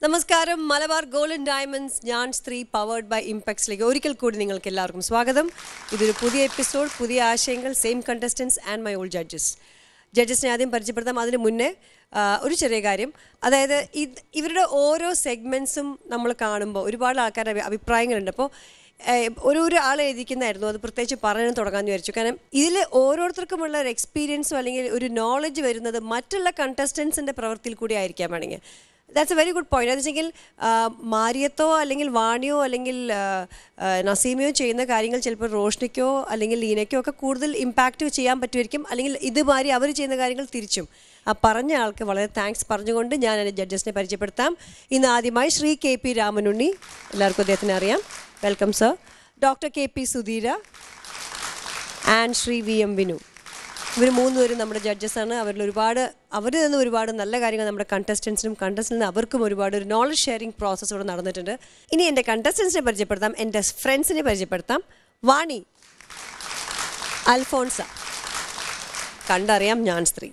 നമസ്കാരം Malabar golden diamonds ഞാൻ സ്ത്രീ പവേർഡ് ബൈ ഇംപെക്സിലേക്ക് ഒരിക്കൽ കൂടി നിങ്ങൾക്ക് എല്ലാവർക്കും സ്വാഗതം ഇതൊരു പുതിയ എപ്പിസോഡ് പുതിയ ആശയങ്ങൾ same contestants and my all judges ജഡ്ജസിനെ ആദ്യം പരിചയപ്പെടുത്താം അതിന് മുന്നേ ആ, ഒരു ചെറിയ കാര്യം അതായത് ഇത് ഇവരുടെ ഓരോ സെഗ്മെൻറ്റ്സും നമ്മൾ കാണുമ്പോൾ ഒരുപാട് ആൾക്കാരുടെ അഭി- അഭിപ്രായങ്ങളുണ്ട് അപ്പോൾ ഒരു ഒരു ആൾ എഴുതിക്കുന്നതായിരുന്നു അത് പ്രത്യേകിച്ച് പറയാൻ തുടങ്ങാമെന്ന് വിചാരിച്ചു കാരണം ഇതിൽ ഓരോരുത്തർക്കുമുള്ള ഒരു എക്സ്പീരിയൻസോ അല്ലെങ്കിൽ ഒരു നോളജ് വരുന്നത് മറ്റുള്ള കണ്ടസ്റ്റൻസിൻ്റെ പ്രവൃത്തിയിൽ കൂടി ആയിരിക്കാം വേണമെങ്കിൽ that's a very good point എന്ന് വെച്ചെങ്കിൽ മാരിയത്തോ അല്ലെങ്കിൽ വാണിയോ അല്ലെങ്കിൽ ആ, ആ, നസീമയോ ചെയ്യുന്ന കാര്യങ്ങൾ ചിലപ്പോൾ റോഷ്നിക്കോ അല്ലെങ്കിൽ ലീനയ്ക്കോ ഒക്കെ കൂടുതൽ ഇമ്പാക്റ്റ് ചെയ്യാൻ പറ്റുമായിരിക്കും അല്ലെങ്കിൽ ഇതുമാതിരി അവർ ചെയ്യുന്ന കാര്യങ്ങൾ തിരിച്ചും ആ പറഞ്ഞ ആൾക്ക് വളരെ താങ്ക്സ് പറഞ്ഞുകൊണ്ട് ഞാൻ എൻ്റെ ജഡ്ജസിനെ പരിചയപ്പെടുത്താം ഇന്ന് ആദ്യമായി ശ്രീ കെ പി രാമനുണ്ണി എല്ലാവർക്കും അദ്ദേഹത്തിന് അറിയാം welcome sir doctor K P Sudheera and Shri V M Vinu ഇവർ മൂന്നുപേരും നമ്മുടെ ജഡ്ജസാണ് അവരിൽ ഒരുപാട് അവരിൽ നിന്ന് ഒരുപാട് നല്ല കാര്യങ്ങൾ നമ്മുടെ കണ്ടസ്റ്റൻസിനും കണ്ടസ്റ്റൻസിനും അവർക്കും ഒരുപാട് ഒരു നോളജ് ഷെയറിംഗ് പ്രോസസ്സ് ഇവിടെ നടന്നിട്ടുണ്ട് ഇനി എൻ്റെ കണ്ടസ്റ്റൻസിനെ പരിചയപ്പെടുത്താം എൻ്റെ ഫ്രണ്ട്സിനെ പരിചയപ്പെടുത്താം വാണി അൽഫോൺസ കണ്ടറിയാം ഞാൻ സ്ത്രീ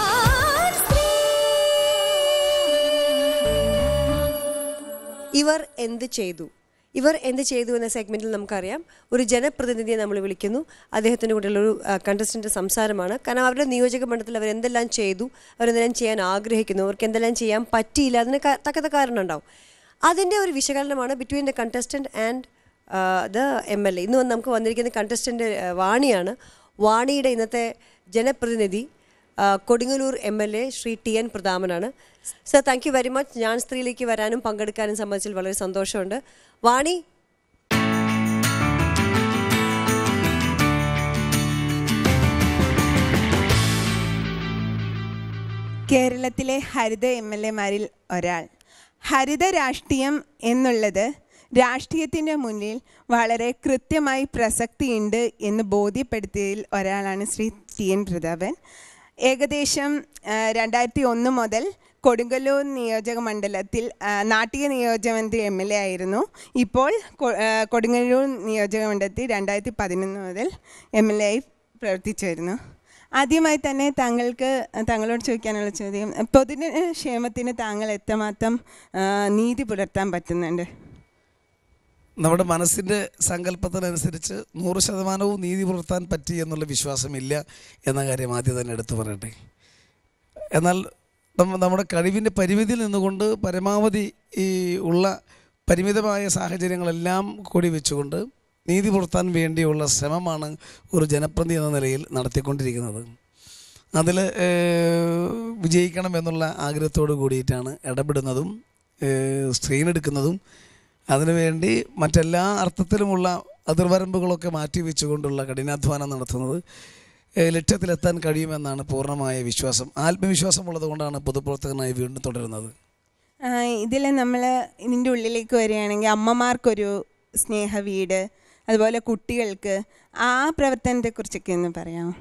ഇവർ എന്ത് ചെയ്തു ഇവർ എന്ത് ചെയ്തു എന്ന സെഗ്മെന്റിൽ നമുക്കറിയാം ഒരു ജനപ്രതിനിധിയെ നമ്മൾ വിളിക്കുന്നു അദ്ദേഹത്തിൻ്റെ കൂടെയുള്ള ഒരു കണ്ടസ്റ്റൻ്റ് സംസാരമാണ് കാരണം അവരുടെ നിയോജക മണ്ഡലത്തിൽ അവർ എന്തെല്ലാം ചെയ്തു അവരെന്തെല്ലാം ചെയ്യാൻ ആഗ്രഹിക്കുന്നു അവർക്ക് എന്തെല്ലാം ചെയ്യാൻ പറ്റിയില്ല അതിന് ക- തക്കത്ത കാരണം ഉണ്ടാവും അതിൻ്റെ ഒരു വിശകലനമാണ് between the contestant and the M L A ഇന്ന് വന്ന് നമുക്ക് വന്നിരിക്കുന്ന കണ്ടസ്റ്റൻ്റ് വാണിയാണ് വാണിയുടെ ഇന്നത്തെ ജനപ്രതിനിധി ആ, Kodungallur M L A Shri T N പ്രതാപനാണ് sir thank you very much ഞാൻ സ്ത്രീയിലേക്ക് വരാനും പങ്കെടുക്കാനും സംബന്ധിച്ചിൽ വളരെ സന്തോഷമുണ്ട് വാണി കേരളത്തിലെ ഹരിത എം എൽ എമാരിൽ ഒരാൾ ഹരിത രാഷ്ട്രീയം എന്നുള്ളത് രാഷ്ട്രീയത്തിൻ്റെ മുന്നിൽ വളരെ കൃത്യമായി പ്രസക്തിയുണ്ട് എന്ന് ബോധ്യപ്പെടുത്തിയതിൽ ഒരാളാണ് ശ്രീ ടി എൻ പ്രതാപൻ ഏകദേശം ആ, രണ്ടായിരത്തി ഒന്ന് മുതൽ കൊടുങ്ങല്ലൂർ നിയോജക മണ്ഡലത്തിൽ ആ, നാട്ടിക നിയോജകമന്ത്രി എം എൽ എ ആയിരുന്നു ഇപ്പോൾ കൊ- ആ, കൊടുങ്ങല്ലൂർ നിയോജക മണ്ഡലത്തിൽ രണ്ടായിരത്തി പതിനൊന്ന് മുതൽ എം എൽ എ ആയി പ്രവർത്തിച്ചു വരുന്നു ആദ്യമായി തന്നെ താങ്കൾക്ക് താങ്കളോട് ചോദിക്കാനുള്ള ചോദ്യം പൊതുജനക്ഷേമത്തിന് താങ്കൾ എത്രമാത്രം ആ, നീതി പുലർത്താൻ പറ്റുന്നുണ്ട് നമ്മുടെ മനസ്സിൻ്റെ സങ്കല്പത്തിനനുസരിച്ച് നൂറ് ശതമാനവും നീതി പുലർത്താൻ പറ്റി എന്നുള്ള വിശ്വാസമില്ല എന്ന കാര്യം ആദ്യം തന്നെ എടുത്തു പറയട്ടെ എന്നാൽ നമ്മ നമ്മുടെ കഴിവിൻ്റെ പരിമിതിയിൽ നിന്നുകൊണ്ട് പരമാവധി ഈ ഉള്ള പരിമിതമായ സാഹചര്യങ്ങളെല്ലാം കൂടി വെച്ചുകൊണ്ട് നീതി പുലർത്താൻ വേണ്ടിയുള്ള ശ്രമമാണ് ഒരു ജനപ്രതി എന്ന നിലയിൽ നടത്തിക്കൊണ്ടിരിക്കുന്നത് അതിൽ വിജയിക്കണം എന്നുള്ള ആഗ്രഹത്തോട് കൂടിയിട്ടാണ് ഇടപെടുന്നതും സ്ക്രീൻ എടുക്കുന്നതും അതിനുവേണ്ടി മറ്റെല്ലാ അർത്ഥത്തിലുമുള്ള അതിർവരമ്പുകളൊക്കെ മാറ്റി വെച്ചുകൊണ്ടുള്ള കഠിനാധ്വാനം നടത്തുന്നത് ഏഹ് ലക്ഷ്യത്തിലെത്താൻ കഴിയുമെന്നാണ് പൂർണ്ണമായ വിശ്വാസം ആത്മവിശ്വാസമുള്ളത് കൊണ്ടാണ് പൊതുപ്രവർത്തകനായി വീണ്ടും തുടരുന്നത് ഇതിൽ നമ്മൾ ഇതിൻ്റെ ഉള്ളിലേക്ക് വരികയാണെങ്കിൽ അമ്മമാർക്കൊരു സ്നേഹ വീട് അതുപോലെ കുട്ടികൾക്ക് ആ പ്രവർത്തനത്തെക്കുറിച്ചൊക്കെ ഒന്ന് പറയാമോ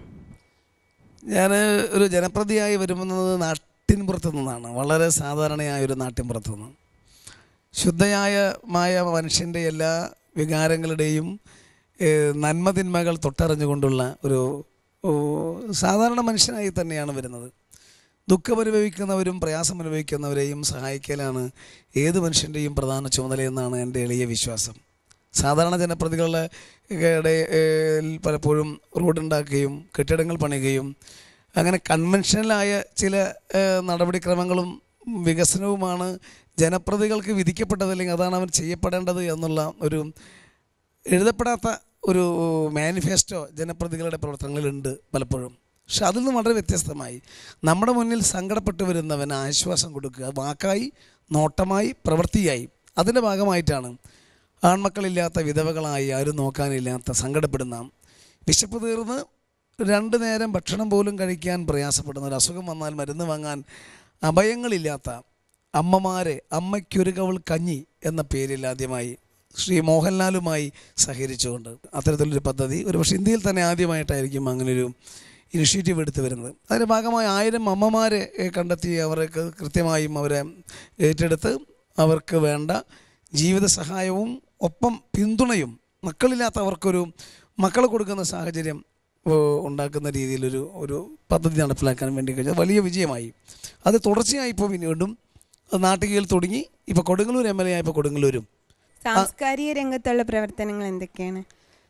ഞാൻ ഒരു ജനപ്രതിയായി വരുന്നത് നാട്ടിൻപുറത്തു നിന്നാണ് വളരെ സാധാരണയായ ഒരു നാട്ടിൻപുറത്തു നിന്ന് ശുദ്ധയായ മായ മനുഷ്യൻ്റെ എല്ലാ വികാരങ്ങളുടെയും ഏഹ്, നന്മതിന്മകൾ തൊട്ടറിഞ്ഞുകൊണ്ടുള്ള ഒരു ഓ, സാധാരണ മനുഷ്യനായി തന്നെയാണ് വരുന്നത് ദുഃഖമനുഭവിക്കുന്നവരും പ്രയാസം അനുഭവിക്കുന്നവരെയും സഹായിക്കലാണ് ഏത് മനുഷ്യൻ്റെയും പ്രധാന ചുമതലയെന്നാണ് എൻ്റെ എളിയ വിശ്വാസം സാധാരണ ജനപ്രതികളുടെ ടെ, ഏഹ്, പലപ്പോഴും റോഡുണ്ടാക്കുകയും കെട്ടിടങ്ങൾ പണിയുകയും അങ്ങനെ കൺവെൻഷനലായ ചില ഏഹ്, നടപടിക്രമങ്ങളും വികസനവുമാണ് ജനപ്രതികൾക്ക് വിധിക്കപ്പെട്ടത് അല്ലെങ്കിൽ അതാണ് അവർ ചെയ്യപ്പെടേണ്ടത് എന്നുള്ള ഒരു എഴുതപ്പെടാത്ത ഒരു മാനിഫെസ്റ്റോ ജനപ്രതികളുടെ പ്രവർത്തനങ്ങളിലുണ്ട് പലപ്പോഴും പക്ഷെ അതിൽ നിന്ന് വളരെ വ്യത്യസ്തമായി നമ്മുടെ മുന്നിൽ സങ്കടപ്പെട്ടു വരുന്നവന് ആശ്വാസം കൊടുക്കുക വാക്കായി നോട്ടമായി പ്രവൃത്തിയായി അതിൻ്റെ ഭാഗമായിട്ടാണ് ആൺമക്കളില്ലാത്ത വിധവകളായി ആരും നോക്കാനില്ലാത്ത സങ്കടപ്പെടുന്ന വിശപ്പ് തീർന്ന് രണ്ട് നേരം ഭക്ഷണം പോലും കഴിക്കാൻ പ്രയാസപ്പെടുന്ന ഒരു അസുഖം വന്നാൽ മരുന്ന് വാങ്ങാൻ അഭയങ്ങളില്ലാത്ത അമ്മമാരെ അമ്മയ്ക്കൊരു കവൾ കഞ്ഞി എന്ന പേരിൽ ആദ്യമായി ശ്രീ മോഹൻലാലുമായി സഹകരിച്ചുകൊണ്ട് അത്തരത്തിലൊരു പദ്ധതി ഒരുപക്ഷെ ഇന്ത്യയിൽ തന്നെ ആദ്യമായിട്ടായിരിക്കും അങ്ങനൊരു ഇനിഷ്യേറ്റീവ് എടുത്തു വരുന്നത് അതിൻ്റെ ഭാഗമായി ആയിരം അമ്മമാരെ ഏഹ്, കണ്ടെത്തി അവർക്ക് കൃത്യമായും അവരെ ഏറ്റെടുത്ത് അവർക്ക് വേണ്ട ജീവിത സഹായവും ഒപ്പം പിന്തുണയും മക്കളില്ലാത്തവർക്കൊരു മക്കളെ കൊടുക്കുന്ന സാഹചര്യം ഓ, ഉണ്ടാക്കുന്ന രീതിയിലൊരു ഒരു പദ്ധതി നടപ്പിലാക്കാൻ വേണ്ടി കഴിഞ്ഞാൽ വലിയ വിജയമായി അത് തുടർച്ചയായി ഇപ്പോൾ വീണ്ടും അത് നാട്ടികയിൽ തുടങ്ങി ഇപ്പോൾ കൊടുങ്ങല്ലൂർ എം എൽ എ ആയപ്പോൾ കൊടുങ്ങല്ലൂരും സാംസ്കാരിക രംഗത്തുള്ള പ്രവർത്തനങ്ങൾ എന്തൊക്കെയാണ്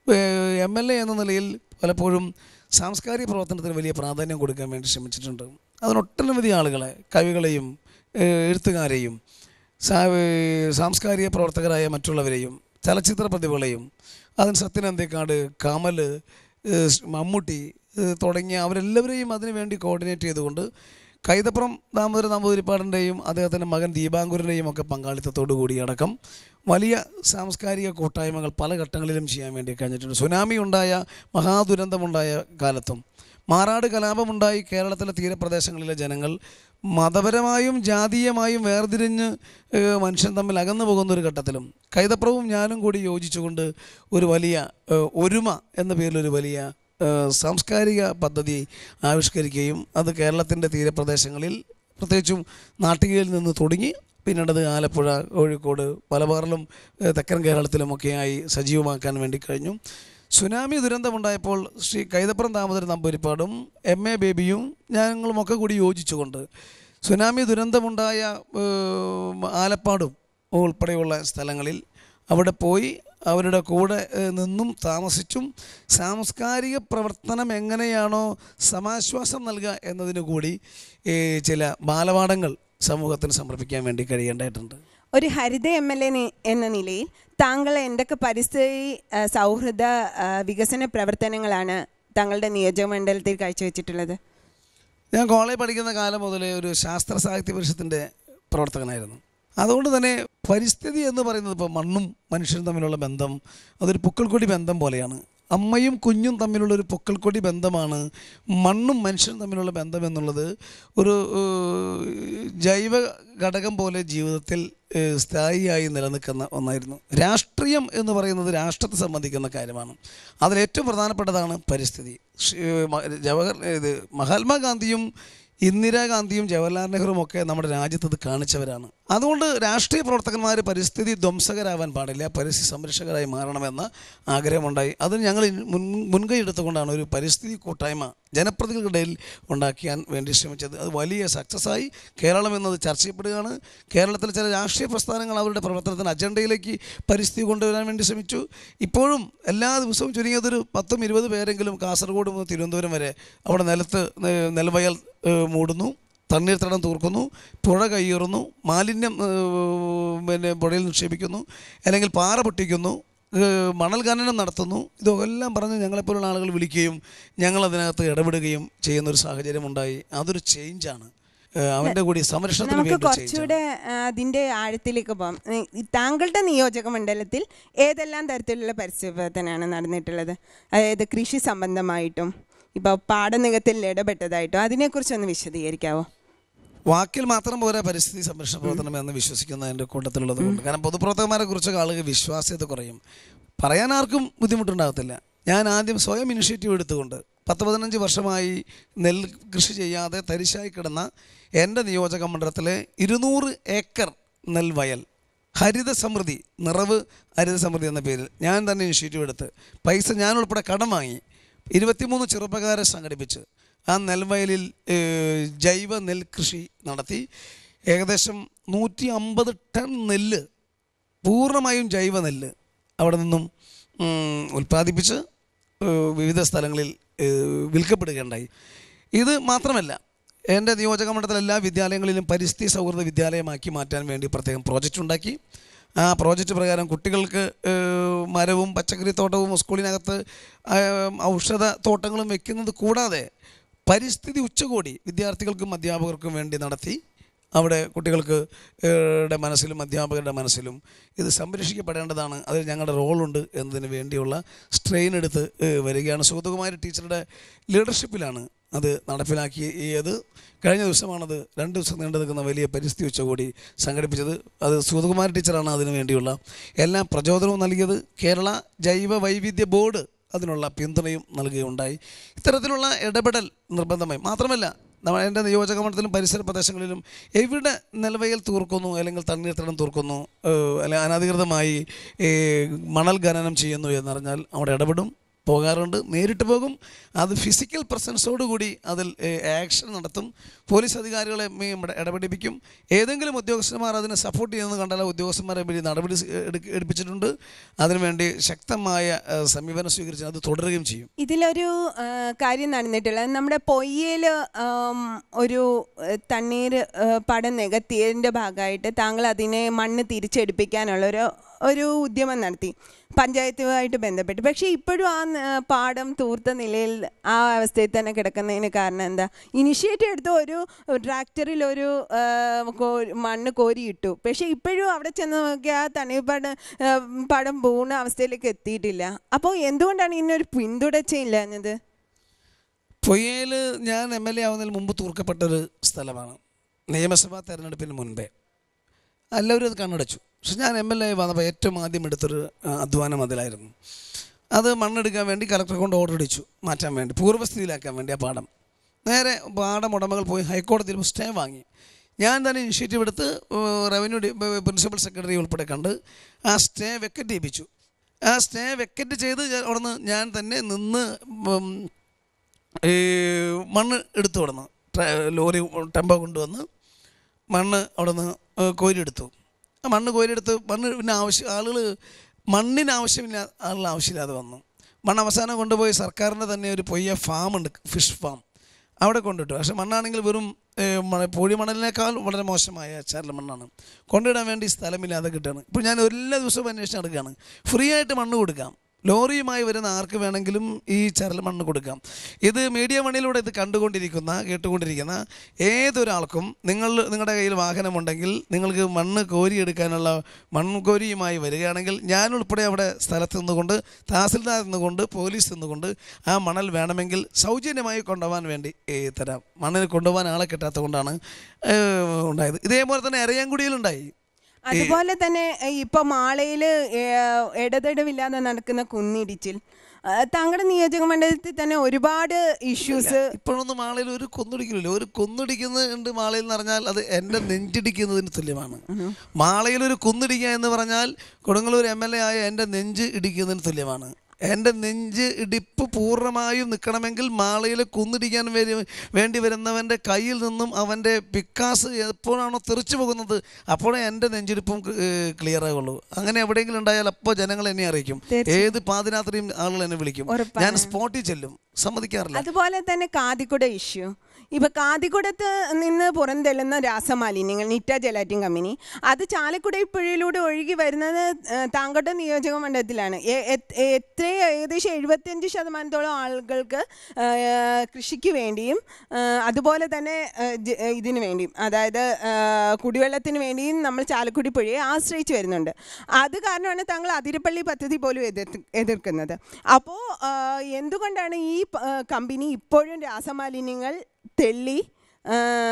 എം എൽ എ എന്ന നിലയിൽ പലപ്പോഴും സാംസ്കാരിക പ്രവർത്തനത്തിന് വലിയ പ്രാധാന്യം കൊടുക്കാൻ വേണ്ടി ശ്രമിച്ചിട്ടുണ്ട് അതിനൊട്ടനവധി ആളുകളെ കവികളെയും ഏഹ് എഴുത്തുകാരെയും സാ- ഏഹ് സാംസ്കാരിക പ്രവർത്തകരായ മറ്റുള്ളവരെയും ചലച്ചിത്ര പ്രതിഭകളെയും അതിന് സത്യൻ അന്തേക്കാട് കമൽ ഏഹ് മമ്മൂട്ടി ഏഹ് തുടങ്ങിയ അവരെല്ലാവരെയും അതിനു വേണ്ടി കോർഡിനേറ്റ് ചെയ്തുകൊണ്ട് കൈതപ്പുറം ദാമോദര നമ്പൂതിരിപ്പാടിൻ്റെയും അദ്ദേഹത്തിൻ്റെ മകൻ ദീപാങ്കുരൻ്റെയും ഒക്കെ പങ്കാളിത്തത്തോടു കൂടി അടക്കം വലിയ സാംസ്കാരിക കൂട്ടായ്മകൾ പല ഘട്ടങ്ങളിലും ചെയ്യാൻ വേണ്ടി കഴിഞ്ഞിട്ടുണ്ട് സുനാമി ഉണ്ടായ മഹാദുരന്തമുണ്ടായ കാലത്തും മാറാട് കലാപമുണ്ടായി കേരളത്തിലെ തീരപ്രദേശങ്ങളിലെ ജനങ്ങൾ മതപരമായും ജാതീയമായും വേർതിരിഞ്ഞ് ഏഹ്, മനുഷ്യൻ തമ്മിൽ അകന്നു പോകുന്ന ഒരു ഘട്ടത്തിലും കൈതപ്രവും ഞാനും കൂടി യോജിച്ചുകൊണ്ട് ഒരു വലിയ ഏഹ്, ഒരുമ എന്ന പേരിലൊരു വലിയ ഏഹ്, സാംസ്കാരിക പദ്ധതി ആവിഷ്കരിക്കുകയും അത് കേരളത്തിൻ്റെ തീരപ്രദേശങ്ങളിൽ പ്രത്യേകിച്ചും നാട്ടികയിൽ നിന്ന് തുടങ്ങി പിന്നീട് അത് ആലപ്പുഴ കോഴിക്കോട് മലബാറിലും ഏഹ്, തെക്കൻ കേരളത്തിലുമൊക്കെയായി സജീവമാക്കാൻ വേണ്ടി കഴിഞ്ഞു സുനാമി ദുരന്തമുണ്ടായപ്പോൾ ശ്രീ കൈതപ്പുറം ദാമോദരൻ നമ്പൂരിപ്പാടും എം എ ബേബിയും ഞങ്ങളുമൊക്കെ കൂടി യോജിച്ചുകൊണ്ട് സുനാമി ദുരന്തമുണ്ടായ ഏഹ്, ആലപ്പാടും ഉൾപ്പെടെയുള്ള സ്ഥലങ്ങളിൽ അവിടെ പോയി അവരുടെ കൂടെ ഏഹ്, നിന്നും താമസിച്ചും സാംസ്കാരിക പ്രവർത്തനം എങ്ങനെയാണോ സമാശ്വാസം നൽകുക എന്നതിനു കൂടി ഏഹ്, ചില ബാലപാഠങ്ങൾ സമൂഹത്തിന് സമർപ്പിക്കാൻ വേണ്ടി കഴിയേണ്ടതായിട്ടുണ്ട് ഒരു ഹരിത എം എൽ എ എന്ന നിലയിൽ താങ്കൾ എന്തൊക്കെ പരിസ്ഥിതി ആ, സൗഹൃദ ആ, വികസന പ്രവർത്തനങ്ങളാണ് താങ്കളുടെ നിയോജകമണ്ഡലത്തിൽ കാഴ്ചവെച്ചിട്ടുള്ളത് ഞാൻ കോളേജ് പഠിക്കുന്ന കാലം മുതലേ ഒരു ശാസ്ത്ര സാഹിത്യ പരിഷത്തിൻ്റെ പ്രവർത്തകനായിരുന്നു അതുകൊണ്ട് തന്നെ പരിസ്ഥിതി എന്ന് പറയുന്നത് ഇപ്പോൾ മണ്ണും മനുഷ്യനും തമ്മിലുള്ള ബന്ധം അതൊരു പുക്കൽക്കൊടി ബന്ധം പോലെയാണ് അമ്മയും കുഞ്ഞും തമ്മിലുള്ള ഒരു പൊക്കൽക്കൊടി ബന്ധമാണ് മണ്ണും മനുഷ്യനും തമ്മിലുള്ള ബന്ധം എന്നുള്ളത് ഒരു ഏഹ്, ജൈവ ഘടകം പോലെ ജീവിതത്തിൽ ഏഹ്, സ്ഥായിയായി നിലനിൽക്കുന്ന ഒന്നായിരുന്നു രാഷ്ട്രീയം എന്ന് പറയുന്നത് രാഷ്ട്രത്തെ സംബന്ധിക്കുന്ന കാര്യമാണ് അതിലേറ്റവും പ്രധാനപ്പെട്ടതാണ് പരിസ്ഥിതി ശ്രീ- മ- ജവഹർ ഇത് മഹാത്മാഗാന്ധിയും ഇന്ദിരാഗാന്ധിയും ജവഹർലാൽ നെഹ്റുവും ഒക്കെ നമ്മുടെ രാജ്യത്ത് ഇത് കാണിച്ചവരാണ് അതുകൊണ്ട് രാഷ്ട്രീയ പ്രവർത്തകന്മാർ പരിസ്ഥിതി ധ്വംസകരാവാൻ പാടില്ല പരിസ്ഥിതി സംരക്ഷകരായി മാറണമെന്ന ആഗ്രഹമുണ്ടായി അത് ഞങ്ങൾ മുൻ മുൻകൈ എടുത്തുകൊണ്ടാണ് ഒരു പരിസ്ഥിതി കൂട്ടായ്മ ജനപ്രതിനിധികളുടെ ഉണ്ടാക്കിയാൻ വേണ്ടി ശ്രമിച്ചത് അത് വലിയ സക്സസ്സായി കേരളം എന്നത് ചർച്ച ചെയ്യപ്പെടുകയാണ് കേരളത്തിലെ ചില രാഷ്ട്രീയ പ്രസ്ഥാനങ്ങൾ അവരുടെ പ്രവർത്തനത്തിന് അജണ്ടയിലേക്ക് പരിസ്ഥിതി കൊണ്ടുവരാൻ വേണ്ടി ശ്രമിച്ചു ഇപ്പോഴും എല്ലാ ദിവസവും ചുരുങ്ങിയതൊരു പത്തും ഇരുപത് പേരെങ്കിലും കാസർഗോഡ് മുതൽ തിരുവനന്തപുരം വരെ അവിടെ നിലത്ത് ഏഹ്, നെൽവയൽ ഏഹ്, മൂടുന്നു തണ്ണീർത്തടം തൂർക്കുന്നു പുഴ കയ്യേറുന്നു മാലിന്യം ഏഹ്, പിന്നെ പുഴയിൽ നിക്ഷേപിക്കുന്നു അല്ലെങ്കിൽ പാറ പൊട്ടിക്കുന്നു ഏഹ്, മണൽ ഖനനം നടത്തുന്നു ഇതെല്ലാം പറഞ്ഞ് ഞങ്ങളെപ്പോലുള്ള ആളുകൾ വിളിക്കുകയും ഞങ്ങൾ അതിനകത്ത് ഇടപെടുകയും ചെയ്യുന്ന ഒരു സാഹചര്യം ഉണ്ടായി അതൊരു ചേഞ്ചാണ് ഏഹ്, അവൻ്റെ കൂടി സംരക്ഷണത്തിന് നമുക്ക് വേണ്ടി ചേഞ്ച് കുറച്ചുകൂടെ ആ, അതിന്റെ ആഴത്തിലേക്ക് പോകാം ഈ- ഈ താങ്കളുടെ നിയോജക മണ്ഡലത്തിൽ ഏതെല്ലാം തരത്തിലുള്ള പരിസ്ഥിതി പ്രവർത്തനമാണ് നടന്നിട്ടുള്ളത് അതായത് കൃഷി സംബന്ധമായിട്ടും ഇപ്പോൾ പാടനികത്തിൽ ഇടപെട്ടതായിട്ടും അതിനെക്കുറിച്ച് ഒന്ന് വിശദീകരിക്കാവോ വാക്കിൽ മാത്രം പോരാ പരിസ്ഥിതി സംരക്ഷണ പ്രവർത്തനം എന്ന് വിശ്വസിക്കുന്നതിൻ്റെ കൂട്ടത്തിലുള്ളത് കൊണ്ട് കാരണം പൊതുപ്രവർത്തകന്മാരെ കുറിച്ചൊക്കെ ആളുകൾ വിശ്വാസ്യത കുറയും പറയാൻ ആർക്കും ബുദ്ധിമുട്ടുണ്ടാകത്തില്ല ഞാൻ ആദ്യം സ്വയം ഇനിഷ്യേറ്റീവ് എടുത്തുകൊണ്ട് പത്ത് പതിനഞ്ച് വർഷമായി നെൽ കൃഷി ചെയ്യാതെ തരിശായി കിടന്ന എൻ്റെ നിയോജക മണ്ഡലത്തിലെ ഇരുന്നൂറ് ഏക്കർ നെൽവയൽ ഹരിത സമൃദ്ധി നിറവ് ഹരിത സമൃദ്ധി എന്ന പേരിൽ ഞാൻ തന്നെ ഇനിഷ്യേറ്റീവ് എടുത്ത് പൈസ ഞാൻ ഉൾപ്പെടെ കടം വാങ്ങി ഇരുപത്തിമൂന്ന് ചെറുപ്പക്കാരെ സംഘടിപ്പിച്ച് ആ നെൽവയലിൽ ഏഹ്, ജൈവ നെൽകൃഷി നടത്തി ഏകദേശം നൂറ്റി അമ്പത് ടൺ നെല്ല് പൂർണ്ണമായും ജൈവ നെല്ല് അവിടെ നിന്നും ഉം, ഉൽപ്പാദിപ്പിച്ച് ഏഹ്, വിവിധ സ്ഥലങ്ങളിൽ ഏഹ്, വിൽക്കപ്പെടുകയുണ്ടായി ഇത് മാത്രമല്ല എൻ്റെ നിയോജക മണ്ഡലത്തിലെ എല്ലാ വിദ്യാലയങ്ങളിലും പരിസ്ഥിതി സൗഹൃദ വിദ്യാലയമാക്കി മാറ്റാൻ വേണ്ടി പ്രത്യേകം പ്രോജക്റ്റ് ഉണ്ടാക്കി ആ പ്രോജക്റ്റ് പ്രകാരം കുട്ടികൾക്ക് ഏഹ്, മരവും പച്ചക്കറി തോട്ടവും സ്കൂളിനകത്ത് ഏഹ്, ഔഷധ തോട്ടങ്ങളും വെക്കുന്നത് കൂടാതെ പരിസ്ഥിതി ഉച്ചകോടി വിദ്യാർത്ഥികൾക്കും അധ്യാപകർക്കും വേണ്ടി നടത്തി അവിടെ കുട്ടികൾക്ക് ഏഹ്, ടെ മനസ്സിലും അധ്യാപകരുടെ മനസ്സിലും ഇത് സംരക്ഷിക്കപ്പെടേണ്ടതാണ് അതിൽ ഞങ്ങളുടെ റോളുണ്ട് എന്നതിന് വേണ്ടിയുള്ള സ്ട്രെയിൻ എടുത്ത് ഏഹ്, വരികയാണ് സുഗതകുമാരി ടീച്ചറുടെ ലീഡർഷിപ്പിലാണ് അത് നടപ്പിലാക്കിയത് കഴിഞ്ഞ ദിവസമാണത് രണ്ട് ദിവസം നീണ്ടു നിൽക്കുന്ന വലിയ പരിസ്ഥിതി ഉച്ചകോടി സംഘടിപ്പിച്ചത് അത് സുഗതകുമാരി ടീച്ചറാണ് അതിനു വേണ്ടിയുള്ള എല്ലാ പ്രചോദനവും നൽകിയത് കേരള ജൈവ വൈവിധ്യ ബോർഡ് അതിനുള്ള പിന്തുണയും നൽകുകയുണ്ടായി ഇത്തരത്തിലുള്ള ഇടപെടൽ നിർബന്ധമായി മാത്രമല്ല നമ്മൾ എൻ്റെ നിയോജക മണ്ഡലത്തിലും പരിസര പ്രദേശങ്ങളിലും എവിടെ നെൽവയൽ തൂർക്കുന്നു അല്ലെങ്കിൽ തണ്ണീർത്തടം തൂർക്കുന്നു ഏഹ്, അല്ലെങ്കിൽ അനധികൃതമായി ഏഹ്, മണൽ ഖനനം ചെയ്യുന്നു എന്നറിഞ്ഞാൽ അവിടെ ഇടപെടും പോകാറുണ്ട് നേരിട്ട് പോകും അത് ഫിസിക്കൽ പ്രസൻസോടുകൂടി അതിൽ ആക്ഷൻ നടത്തും പോലീസ് അധികാരികളെ മേ- ഇവിടെ ഇടപെടിപ്പിക്കും ഏതെങ്കിലും ഉദ്യോഗസ്ഥന്മാർ അതിനെ സപ്പോർട്ട് ചെയ്യുന്നത് കണ്ടാൽ ആ ഉദ്യോഗസ്ഥന്മാരെ വേണ്ടി നടപടി സ് എടുക്ക- എടുപ്പിച്ചിട്ടുണ്ട് അതിനുവേണ്ടി ശക്തമായ ഏഹ്, സമീപനം സ്വീകരിച്ച് അത് തുടരുകയും ചെയ്യും ഇതിലൊരു ആ, കാര്യം നടന്നിട്ടുള്ളത് നമ്മുടെ പൊയ്യയിൽ ഒരു ആ, തണ്ണീർ ആ, പടം നികത്തിയതിൻ്റെ ഭാഗമായിട്ട് താങ്കൾ അതിനെ മണ്ണ് തിരിച്ചെടുപ്പിക്കാനുള്ളൊരു ഒരു ഉദ്യമം നടത്തി പഞ്ചായത്തുമായിട്ട് ബന്ധപ്പെട്ട് പക്ഷേ ഇപ്പോഴും ആ ന- പാടം തൂർത്ത നിലയിൽ ആ അവസ്ഥയിൽ തന്നെ കിടക്കുന്നതിന് കാരണം എന്താ ഇനിഷ്യേറ്റീവ് എടുത്ത് ഒരു ട്രാക്ടറിൽ ഒരു ആ, കോ- മണ്ണ് കോരിയിട്ടു പക്ഷേ ഇപ്പോഴും അവിടെ ചെന്ന് നോക്കിയാൽ ആ തണ്ണീർപ്പാടം ആ, പാടം പൂർണ്ണ അവസ്ഥയിലേക്ക് എത്തിയിട്ടില്ല അപ്പോൾ എന്തുകൊണ്ടാണ് ഇതിനൊരു പിന്തുടർച്ചയില്ലാഞ്ഞത് പൊയ്യയിൽ ഞാൻ എം എൽ എ ആവുന്നതിന് മുമ്പ് തൂർക്കപ്പെട്ടൊരു സ്ഥലമാണ് നിയമസഭാ തെരഞ്ഞെടുപ്പിന് മുൻപേ എല്ലാവരും അത് കണ്ണടച്ചു പക്ഷെ ഞാൻ എം എൽ എ വന്നപ്പോൾ ഏറ്റവും ആദ്യം എടുത്തൊരു ആ, അധ്വാനം അതിലായിരുന്നു അത് മണ്ണെടുക്കാൻ വേണ്ടി കളക്ടറെ കൊണ്ട് ഓർഡർ അടിച്ചു മാറ്റാൻ വേണ്ടി പൂർവ്വസ്ഥിതിയിലാക്കാൻ വേണ്ടി ആ പാടം നേരെ പാടം ഉടമകൾ പോയി ഹൈക്കോടതിയിൽ സ്റ്റേ വാങ്ങി ഞാൻ തന്നെ ഇനിഷ്യേറ്റീവ് എടുത്ത് റവന്യൂ ഡി- പ്രിൻസിപ്പൽ സെക്രട്ടറി ഉൾപ്പെടെ കണ്ട് ആ സ്റ്റേ വെക്കറ്റ് ചെയ്യിപ്പിച്ചു ആ സ്റ്റേ വെക്കറ്റ് ചെയ്ത് ഞാൻ അവിടുന്ന് ഞാൻ തന്നെ നിന്ന് ഉം, ഈ മണ്ണ് എടുത്തു അവിടുന്ന് ട്ര- ലോറി ടെമ്പോ കൊണ്ടുവന്ന് മണ്ണ് അവിടുന്ന് കോരിയെടുത്തു ആ മണ്ണ് കോരിയെടുത്ത് മണ്ണ് പിന്നെ ആവശ്യം ആളുകൾ മണ്ണിന് ആവശ്യമില്ല ആളുകൾ ആവശ്യമില്ലാതെ വന്നു മണ്ണ് അവസാനം കൊണ്ടുപോയി സർക്കാരിൻ്റെ തന്നെ ഒരു പൊയ്യ ഫാം ഉണ്ട് ഫിഷ് ഫാം അവിടെ കൊണ്ടിട്ടു പക്ഷെ മണ്ണാണെങ്കിൽ വെറും ഏഹ്, മണ- പൊഴി മണലിനേക്കാൾ വളരെ മോശമായ ചരല മണ്ണാണ് കൊണ്ടിടാൻ വേണ്ടി സ്ഥലമില്ലാതെ കിട്ടുകയാണ് ഇപ്പോൾ ഞാൻ എല്ലാ ദിവസവും അന്വേഷിച്ച് നടക്കുകയാണ് ഫ്രീ ആയിട്ട് മണ്ണ് കൊടുക്കാം ലോറിയുമായി വരുന്ന ആർക്ക് വേണമെങ്കിലും ഈ ചരൽ മണ്ണ് കൊടുക്കാം ഇത് മീഡിയ മണിയിലൂടെ ഇത് കണ്ടുകൊണ്ടിരിക്കുന്ന കേട്ടുകൊണ്ടിരിക്കുന്ന ഏതൊരാൾക്കും നിങ്ങൾ നിങ്ങളുടെ കയ്യിൽ വാഹനമുണ്ടെങ്കിൽ നിങ്ങൾക്ക് മണ്ണ് കോരിയെടുക്കാനുള്ള മണ്ണ് കോരിയുമായി വരികയാണെങ്കിൽ ഞാൻ ഉൾപ്പെടെ അവിടെ സ്ഥലത്ത് നിന്നുകൊണ്ട് തഹസിൽദാർ നിന്നുകൊണ്ട് പോലീസ് നിന്നുകൊണ്ട് ആ മണൽ വേണമെങ്കിൽ സൗജന്യമായി കൊണ്ടുപോകാൻ വേണ്ടി ഏ, തരാം മണ്ണിന് കൊണ്ടുപോകാൻ ആളെ കിട്ടാത്തത് കൊണ്ടാണ് ഏ, ഉണ്ടായത് ഇതേപോലെ തന്നെ എറയാങ്കുടിയിലുണ്ടായി അതുപോലെ തന്നെ ഏഹ്, ഇപ്പൊ മാളയില് ഏഹ്, ഇടതടവില്ലാതെ നടക്കുന്ന കുന്നിടിച്ചിൽ ആ, താങ്കളുടെ നിയോജക മണ്ഡലത്തിൽ തന്നെ ഒരുപാട് ഇഷ്യൂസ് ഇപ്പോഴൊന്നും മാളയിൽ ഒരു കൊന്നടിക്കില്ലല്ലോ ഒരു കൊന്നടിക്കുന്നുണ്ട് മാളയിൽ എന്ന് പറഞ്ഞാൽ അത് എൻ്റെ നെഞ്ചിടിക്കുന്നതിന് തുല്യമാണ് മാളയിൽ ഒരു കുന്നിടിക്കുക എന്ന് പറഞ്ഞാൽ കൊടുങ്ങല്ലൂർ എം എൽ എ ആയ എൻ്റെ നെഞ്ച് ഇടിക്കുന്നതിന് തുല്യമാണ് എൻ്റെ നെഞ്ച് ഇടിപ്പ് പൂർണ്ണമായും നിൽക്കണമെങ്കിൽ മാളയിൽ കുന്നിടിക്കാൻ വരി വേണ്ടി വരുന്നവൻ്റെ കയ്യിൽ നിന്നും അവൻ്റെ പിക്കാസ് എപ്പോഴാണോ തെറിച്ചു പോകുന്നത് അപ്പോഴേ എൻ്റെ നെഞ്ചിടിപ്പും ക്ലിയർ ആകുള്ളൂ അങ്ങനെ എവിടെയെങ്കിലും ഉണ്ടായാൽ അപ്പോൾ ജനങ്ങൾ എന്നെ അറിയിക്കും ഏത് പാതിരാത്രിയും ആളുകൾ എന്നെ വിളിക്കും ഞാൻ സ്പോട്ടിൽ ചെല്ലും സമ്മതിക്കാറില്ല അതുപോലെ തന്നെ കാതിക്കുട ഇഷ്യൂ ഇപ്പൊ കാതിക്കുടത്ത് നിന്ന് പുറന്തള്ളുന്ന രാസമാലിന്യങ്ങൾ നിറ്റ ജലാറ്റിൻ കമ്പനി അത് ചാലക്കുടി പുഴയിലൂടെ ഒഴുകി വരുന്നത് ഏഹ്, താങ്കളുടെ നിയോജക മണ്ഡലത്തിലാണ് എ- എ- എത്ര ഏകദേശം എഴുപത്തിയഞ്ച് ശതമാനത്തോളം ആളുകൾക്ക് ഏഹ്, കൃഷിക്ക് വേണ്ടിയും ഏഹ്, അതുപോലെ തന്നെ ഏഹ്, ജ- ഇതിനു വേണ്ടിയും അതായത് ഏഹ്, കുടിവെള്ളത്തിന് വേണ്ടിയും നമ്മൾ ചാലക്കുടി പുഴയെ ആശ്രയിച്ച് വരുന്നുണ്ട് അത് കാരണമാണ് താങ്കൾ അതിരപ്പള്ളി പദ്ധതി പോലും എതിർത്ത് എതിർക്കുന്നത് അപ്പോൾ എന്തുകൊണ്ടാണ് ഈ പ- ആ, കമ്പനി ഇപ്പോഴും രാസമാലിന്യങ്ങൾ തെള്ളി ആ,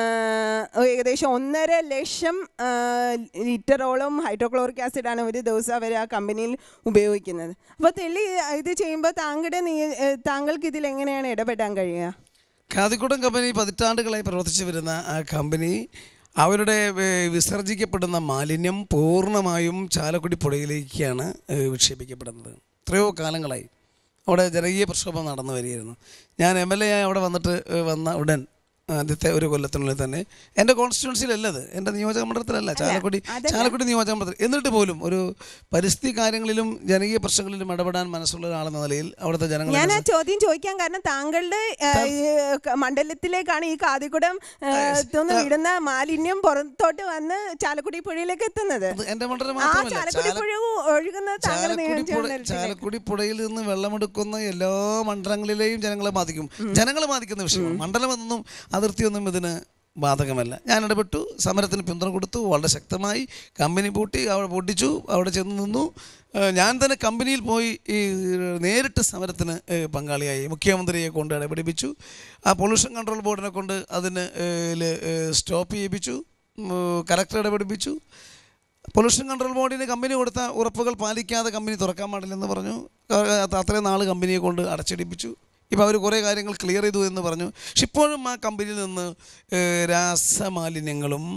ഏകദേശം ഒന്നര ലക്ഷം ആ, ലിറ്ററോളം ഹൈഡ്രോക്ലോറിക് ആസിഡാണ് ഒരു ദിവസം അവർ ആ കമ്പനിയിൽ ഉപയോഗിക്കുന്നത് അപ്പോൾ തെള്ളി ഇത് ചെയ്യുമ്പോൾ താങ്കളുടെ നിയ- ഏ, താങ്കൾക്ക് ഇതിൽ എങ്ങനെയാണ് ഇടപെടാൻ കഴിയുക കാതിക്കുടം കമ്പനി പതിറ്റാണ്ടുകളായി പ്രവർത്തിച്ചു വരുന്ന ആ കമ്പനി അവരുടെ ഏ, വിസർജിക്കപ്പെടുന്ന മാലിന്യം പൂർണ്ണമായും ചാലക്കുടി പുഴയിലേക്കാണ് ഏ, വിക്ഷേപിക്കപ്പെടുന്നത് എത്രയോ കാലങ്ങളായി അവിടെ ജനകീയ പ്രക്ഷോഭം നടന്നു വരികയായിരുന്നു ഞാൻ എം എൽ എ ആയി അവിടെ വന്നിട്ട് ഏ, വന്ന ഉടൻ ആദ്യത്തെ ഒരു കൊല്ലത്തിനുള്ളിൽ തന്നെ എൻ്റെ കോൺസ്റ്റിറ്റ്യുവൻസിയിലല്ല അത് എൻ്റെ നിയോജക മണ്ഡലത്തിലല്ല ചാലക്കുടി ചാലക്കുടി നിയോജക മണ്ഡലത്തിൽ എന്നിട്ട് പോലും ഒരു പരിസ്ഥിതി കാര്യങ്ങളിലും ജനകീയ പ്രശ്നങ്ങളിലും ഇടപെടാൻ മനസ്സുള്ള ഒരാളെന്ന നിലയിൽ അവിടുത്തെ ജനങ്ങൾ ഞാൻ ആ ചോദ്യം ചോദിക്കാൻ കാരണം താങ്കളുടെ ഏ, ഈ ക- മണ്ഡലത്തിലേക്കാണ് ഈ കാതിക്കുടം ഏ, തുനിന്ന് വിടുന്ന മാലിന്യം പുറത്തോട്ട് വന്ന് ചാലക്കുടി പുഴയിലേക്ക് എത്തുന്നത് അത് എൻ്റെ മണ്ഡലം ആ മാത്രമല്ല ചാലക്കുടി ചാല- പുഴ ഒഴുകുന്നത് താങ്കളുടെ ചാലക്കുടി നിയോജക പുഴ മണ്ഡലത്തിലേക്ക് ചാലക്കുടി പുഴയിൽ നിന്ന് വെള്ളമെടുക്കുന്ന എല്ലാ മണ്ഡലങ്ങളിലെയും ജനങ്ങളെ ബാധിക്കും ജനങ്ങളെ ബാധിക്കുന്ന വിഷയമാണ് മണ്ഡലമെന്നൊന്നും അതിർത്തിയൊന്നും ഇതിന് ബാധകമല്ല ഞാൻ ഇടപെട്ടു സമരത്തിന് പിന്തുണ കൊടുത്തു വളരെ ശക്തമായി കമ്പനി പൂട്ടി അവിടെ പൊട്ടിച്ചു അവിടെ ചെന്ന് നിന്നു ഏഹ് ഞാൻ തന്നെ കമ്പനിയിൽ പോയി ഈ നേരിട്ട് സമരത്തിന് ഏഹ് പങ്കാളിയായി മുഖ്യമന്ത്രിയെ കൊണ്ട് ഇടപെടിപ്പിച്ചു ആ പൊല്യൂഷൻ കൺട്രോൾ ബോർഡിനെ കൊണ്ട് അതിന് സ്റ്റോപ്പ് ചെയ്യിപ്പിച്ചു കലക്ടർ ഇടപെടിപ്പിച്ചു പൊല്യൂഷൻ കൺട്രോൾ ബോർഡിന് കമ്പനി കൊടുത്ത ഉറപ്പുകൾ പാലിക്കാതെ കമ്പനി തുറക്കാൻ പാടില്ലെന്ന് പറഞ്ഞു അത് അത്രയും നാൾ കമ്പനിയെ കൊണ്ട് അടച്ചിടിപ്പിച്ചു ഇപ്പോൾ അവർ കുറേ കാര്യങ്ങൾ ക്ലിയർ ചെയ്തു എന്ന് പറഞ്ഞു പക്ഷെ ഇപ്പോഴും ആ കമ്പനിയിൽ നിന്ന് ഏഹ്, രാസമാലിന്യങ്ങളും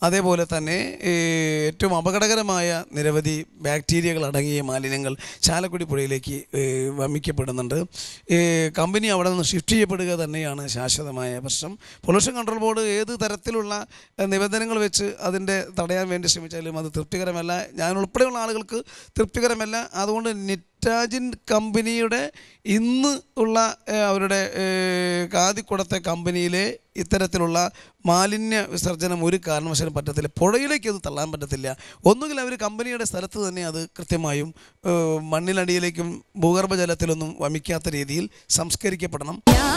അതേപോലെ തന്നെ ഈ ഏറ്റവും അപകടകരമായ നിരവധി ബാക്ടീരിയകൾ അടങ്ങിയ മാലിന്യങ്ങൾ ചാലക്കുടി പുഴയിലേക്ക് ഏ, വമിക്കപ്പെടുന്നുണ്ട് ഈ കമ്പനി അവിടെ നിന്ന് ഷിഫ്റ്റ് ചെയ്യപ്പെടുക തന്നെയാണ് ശാശ്വതമായ പ്രശ്നം പൊല്യൂഷൻ കൺട്രോൾ ബോർഡ് ഏത് തരത്തിലുള്ള ഏ, നിബന്ധനകൾ വെച്ച് അതിൻ്റെ തടയാൻ വേണ്ടി ശ്രമിച്ചാലും അത് തൃപ്തികരമല്ല ഞാൻ ഉൾപ്പെടെയുള്ള ആളുകൾക്ക് തൃപ്തികരമല്ല അതുകൊണ്ട് നിറ്റാജിൻ കമ്പനിയുടെ ഇന്ന് ഉള്ള ഏ, അവരുടെ ഏ, കാതിക്കുടത്തെ കമ്പനിയിലെ ഇത്തരത്തിലുള്ള മാലിന്യ വിസർജനം ഒരു കാരണവശാലും പറ്റത്തില്ല പുഴയിലേക്ക് അത് തള്ളാൻ പറ്റത്തില്ല ഒന്നുകിൽ അവർ കമ്പനിയുടെ സ്ഥലത്ത് തന്നെ അത് കൃത്യമായും ഏ, മണ്ണിനടിയിലേക്കും ഭൂഗർഭജലത്തിലൊന്നും വമിക്കാത്ത രീതിയിൽ സംസ്കരിക്കപ്പെടണം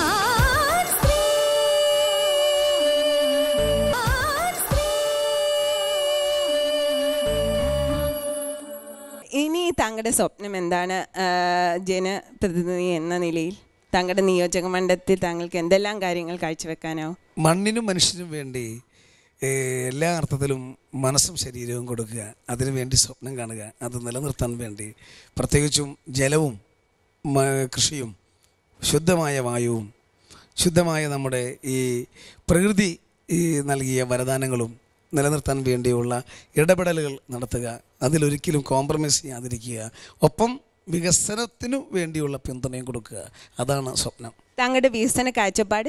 ഇനി താങ്കളുടെ സ്വപ്നം എന്താണ് ആ, ജനപ്രതിനിധി എന്ന നിലയിൽ താങ്കളുടെ നിയോജക മണ്ഡലത്തിൽ താങ്കൾക്ക് എന്തെല്ലാം കാര്യങ്ങൾ കാഴ്ചവെക്കാനാവും മണ്ണിനും മനുഷ്യനും വേണ്ടി ഏ, എല്ലാ അർത്ഥത്തിലും മനസ്സും ശരീരവും കൊടുക്കുക അതിനു വേണ്ടി സ്വപ്നം കാണുക അത് നിലനിർത്താൻ വേണ്ടി പ്രത്യേകിച്ചും ജലവും മ- കൃഷിയും ശുദ്ധമായ വായുവും ശുദ്ധമായ നമ്മുടെ ഈ പ്രകൃതി ഈ നൽകിയ വരദാനങ്ങളും നിലനിർത്താൻ വേണ്ടിയുള്ള ഇടപെടലുകൾ നടത്തുക അതിലൊരിക്കലും കോംപ്രമൈസ് ചെയ്യാതിരിക്കുക ഒപ്പം വികസനത്തിനു വേണ്ടിയുള്ള പിന്തുണയും കൊടുക്കുക അതാണ് സ്വപ്നം താങ്കളുടെ വികസന കാഴ്ചപ്പാട്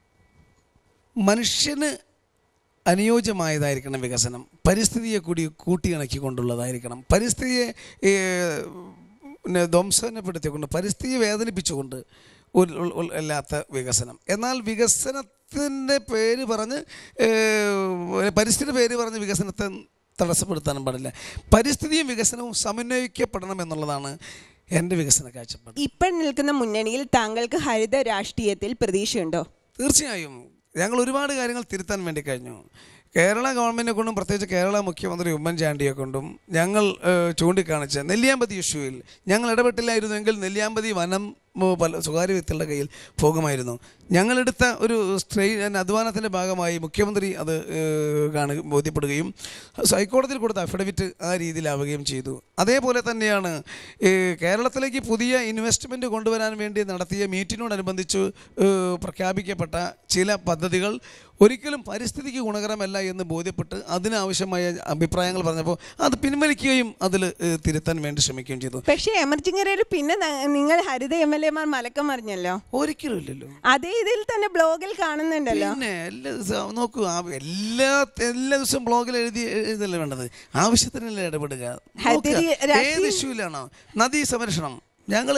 മനുഷ്യന് അനുയോജ്യമായതായിരിക്കണം വികസനം പരിസ്ഥിതിയെ കൂടി കൂട്ടിയിണക്കിക്കൊണ്ടുള്ളതായിരിക്കണം പരിസ്ഥിതിയെ ഏ, പിന്നെ ധ്വംസനപ്പെടുത്തിക്കൊണ്ട് പരിസ്ഥിതിയെ വേദനിപ്പിച്ചുകൊണ്ട് ഒരു ഉൾ- ഉൾ- അല്ലാത്ത വികസനം എന്നാൽ വികസനത്തിൻ്റെ പേര് പറഞ്ഞ് ഏ, പരിസ്ഥിതി പേര് പറഞ്ഞ് വികസനത്തെ തടസ്സപ്പെടുത്താനും പാടില്ല പരിസ്ഥിതിയും വികസനവും സമന്വയിക്കപ്പെടണം എന്നുള്ളതാണ് എൻ്റെ വികസന കാഴ്ചപ്പാട് ഇപ്പോൾ നിൽക്കുന്ന മുന്നണിയിൽ താങ്കൾക്ക് ഹരിത രാഷ്ട്രീയത്തിൽ പ്രതീക്ഷയുണ്ടോ തീർച്ചയായും ഞങ്ങൾ ഒരുപാട് കാര്യങ്ങൾ തിരുത്താൻ വേണ്ടി കഴിഞ്ഞു കേരള ഗവൺമെൻറ്റിനെ കൊണ്ടും പ്രത്യേകിച്ച് കേരള മുഖ്യമന്ത്രി ഉമ്മൻചാണ്ടിയെ കൊണ്ടും ഞങ്ങൾ ഏഹ്, ചൂണ്ടിക്കാണിച്ച നെല്ലിയാമ്പതി ഇഷ്യൂവിൽ ഞങ്ങൾ ഇടപെട്ടില്ലായിരുന്നെങ്കിൽ നെല്ലിയാമ്പതി വനം ഉം, പല സ്വകാര്യ വ്യക്തികളുടെ കയ്യിൽ പോകുമായിരുന്നു ഞങ്ങളെടുത്ത ഒരു സ്ട്രെയിൻ അധ്വാനത്തിൻ്റെ ഭാഗമായി മുഖ്യമന്ത്രി അത് ഏഹ്, കാണു ബോധ്യപ്പെടുകയും ഹൈക്കോടതിയിൽ കൊടുത്ത അഫിഡവിറ്റ് ആ രീതിയിലാവുകയും ചെയ്തു അതേപോലെ തന്നെയാണ് ഈ കേരളത്തിലേക്ക് പുതിയ ഇൻവെസ്റ്റ്മെൻറ്റ് കൊണ്ടുവരാൻ വേണ്ടി നടത്തിയ മീറ്റിനോടനുബന്ധിച്ച് ഏഹ്, പ്രഖ്യാപിക്കപ്പെട്ട ചില പദ്ധതികൾ ഒരിക്കലും പരിസ്ഥിതിക്ക് ഗുണകരമല്ല എന്ന് ബോധ്യപ്പെട്ട് അതിനാവശ്യമായ അഭിപ്രായങ്ങൾ പറഞ്ഞപ്പോൾ അത് പിൻവലിക്കുകയും അതിൽ തിരുത്താൻ വേണ്ടി ശ്രമിക്കുകയും ചെയ്തു പക്ഷേ എമർജിംഗ് ഏരിയയിൽ പിന്നെ ന- നിങ്ങൾ ഹരിത എം എൽ എമാർ മലക്കം മറിഞ്ഞല്ലോ ഒരിക്കലും ഇല്ലല്ലോ അതേ ഇതിൽ തന്നെ ബ്ലോഗിൽ കാണുന്നുണ്ടല്ലോ പിന്നെ എല്ലാ ദിവസവും നോക്കൂ ആ എല്ലാ എല്ലാ ദിവസവും ബ്ലോഗിൽ എഴുതി എഴുതല്ലേ വേണ്ടത് ആവശ്യത്തിനല്ലേ ഇടപെടുക നോക്കുക. ഹരിത ഏത് രാഷ്ട്രീയം- ഇഷ്യൂലാണോ നദീ സംരക്ഷണം ഞങ്ങൾ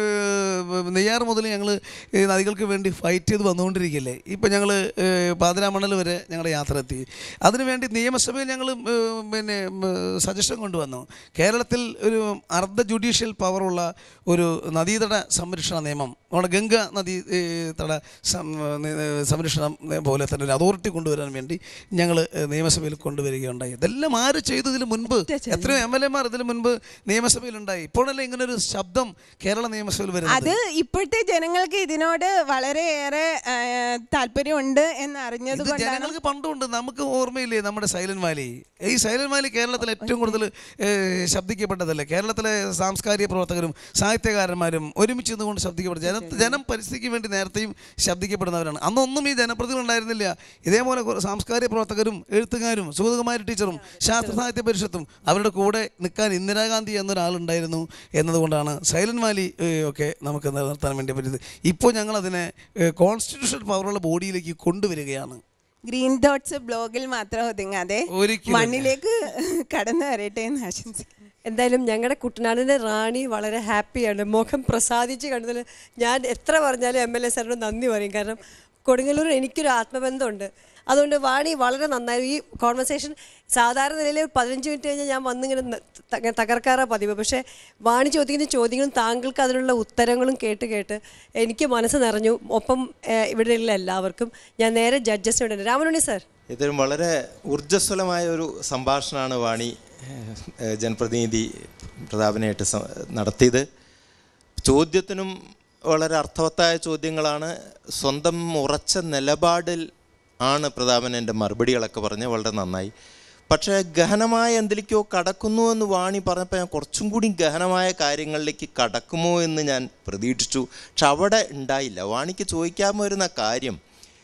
നെയ്യാർ മുതൽ ഞങ്ങൾ നദികൾക്ക് വേണ്ടി ഫൈറ്റ് ചെയ്ത് വന്നുകൊണ്ടിരിക്കുകയല്ലേ ഇപ്പം ഞങ്ങൾ പാതിരാമണൽ വരെ ഞങ്ങളുടെ യാത്ര എത്തി അതിനുവേണ്ടി നിയമസഭയിൽ ഞങ്ങൾ പിന്നെ സജഷൻ കൊണ്ടുവന്നു കേരളത്തിൽ ഒരു അർദ്ധ ജുഡീഷ്യൽ പവറുള്ള ഒരു നദീതട സംരക്ഷണ നിയമം നമ്മുടെ ഗംഗ നദീ ഏ, തട സം- നി- സംരക്ഷണം പോലെ തന്നെ ഒരു അതോറിറ്റി കൊണ്ടുവരാൻ വേണ്ടി ഞങ്ങൾ നിയമസഭയിൽ കൊണ്ടുവരികയുണ്ടായി ഇതെല്ലാം ആര് ചെയ്തു ഇതിന് മുൻപ് എത്രയോ എം എൽ എമാർ ഇതിന് മുൻപ് നിയമസഭയിലുണ്ടായി ഇപ്പോഴല്ലേ ഇങ്ങനെ ഒരു ശബ്ദം കേരള നിയമസഭയിൽ വരുന്നത് അത് ഇപ്പോഴത്തെ ജനങ്ങൾക്ക് ഇതിനോട് വളരെയേറെ ആ, താല്പര്യമുണ്ട് എന്ന് അറിഞ്ഞത് ഇത് കൊണ്ടാണ് ജനങ്ങൾക്ക് പണ്ടുണ്ട് നമുക്ക് ഓർമ്മയില്ലേ നമ്മുടെ സൈലന്റ് വാലി ഈ സൈലന്റ് വാലി കേരളത്തിൽ ഏറ്റവും കൂടുതൽ ഏഹ്, ശബ്ദിക്കപ്പെട്ടതല്ലേ കേരളത്തിലെ സാംസ്കാരിക പ്രവർത്തകരും സാഹിത്യകാരന്മാരും ഒരുമിച്ച് നിന്നുകൊണ്ട് ശബ്ദിക്കപ്പെട്ട ജന ജനം പരിസ്ഥിതിക്ക് വേണ്ടി നേരത്തെയും ശബ്ദിക്കപ്പെടുന്നവരാണ് അന്നൊന്നും ഈ ജനപ്രതിനിധികൾ ഉണ്ടായിരുന്നില്ല ഇതേപോലെ കുറെ സാംസ്കാരിക പ്രവർത്തകരും എഴുത്തുകാരും സുഗതകുമാരി ടീച്ചറും ശാസ്ത്ര സാഹിത്യ പരിഷത്തും അവരുടെ കൂടെ നിൽക്കാൻ ഇന്ദിരാഗാന്ധി എന്നൊരാളുണ്ടായിരുന്നു എന്നതുകൊണ്ടാണ് സൈലന്റ് വാലി ഏഹ്, ഒക്കെ നമുക്ക് നിലനിർത്താൻ വേണ്ടി പറ്റിയത് ഇപ്പോൾ ഞങ്ങൾ അതിനെ കോൺസ്റ്റിറ്റ്യൂഷൻ പവറുള്ള ബോഡിയിലേക്ക് കൊണ്ടുവരികയാണ് ഗ്രീൻ ഡോട്ട്സ് ബ്ലോഗിൽ മാത്രം ഒതുങ്ങാതെ ഒരിക്കലും മണ്ണിലേക്ക് കടന്നു വരട്ടെ എന്ന് ആശംസിക്കുന്നു എന്തായാലും ഞങ്ങളുടെ കുട്ടനാടിൻ്റെ റാണി വളരെ ഹാപ്പിയാണ് മുഖം പ്രസാദിച്ച് കണ്ടതിൽ ഞാൻ എത്ര പറഞ്ഞാലും എം എൽ എ സാറിനോട് നന്ദി പറയും കാരണം കൊടുങ്ങല്ലൂർ എനിക്കൊരു ആത്മബന്ധമുണ്ട് അതുകൊണ്ട് വാണി വളരെ നന്നായി ഈ കോൺവെർസേഷൻ സാധാരണ നിലയിൽ ഒരു പതിനഞ്ച് മിനിറ്റ് കഴിഞ്ഞാൽ ഞാൻ വന്നിങ്ങനെ ന- ത- തകർക്കാറാ പതിവ് പക്ഷേ വാണി ചോദിക്കുന്ന ചോദ്യങ്ങളും താങ്കൾക്ക് അതിനുള്ള ഉത്തരങ്ങളും കേട്ട് കേട്ട് എനിക്ക് മനസ്സ് നിറഞ്ഞു ഒപ്പം ഏഹ്, ഇവിടെയുള്ള എല്ലാവർക്കും ഞാൻ നേരെ ജഡ്ജസിനോട് രാമനുണ്ണി സാർ ഇതൊരു വളരെ ഊർജ്ജസ്വലമായ ഒരു സംഭാഷണമാണ് വാണി ഏഹ്, ജനപ്രതിനിധി പ്രതാപനായിട്ട് സ- നടത്തിയത് ചോദ്യത്തിനും വളരെ അർത്ഥവത്തായ ചോദ്യങ്ങളാണ് സ്വന്തം ഉറച്ച നിലപാടിൽ ആണ് പ്രതാപൻ എൻ്റെ മറുപടികളൊക്കെ പറഞ്ഞ് വളരെ നന്നായി പക്ഷേ ഗഹനമായ എന്തിലേക്കോ കടക്കുന്നു എന്ന് വാണി പറഞ്ഞപ്പോൾ ഞാൻ കുറച്ചും കൂടി ഗഹനമായ കാര്യങ്ങളിലേക്ക് കടക്കുമോ എന്ന് ഞാൻ പ്രതീക്ഷിച്ചു പക്ഷെ അവിടെ ഉണ്ടായില്ല വാണിക്ക് ചോദിക്കാൻ വരുന്ന കാര്യം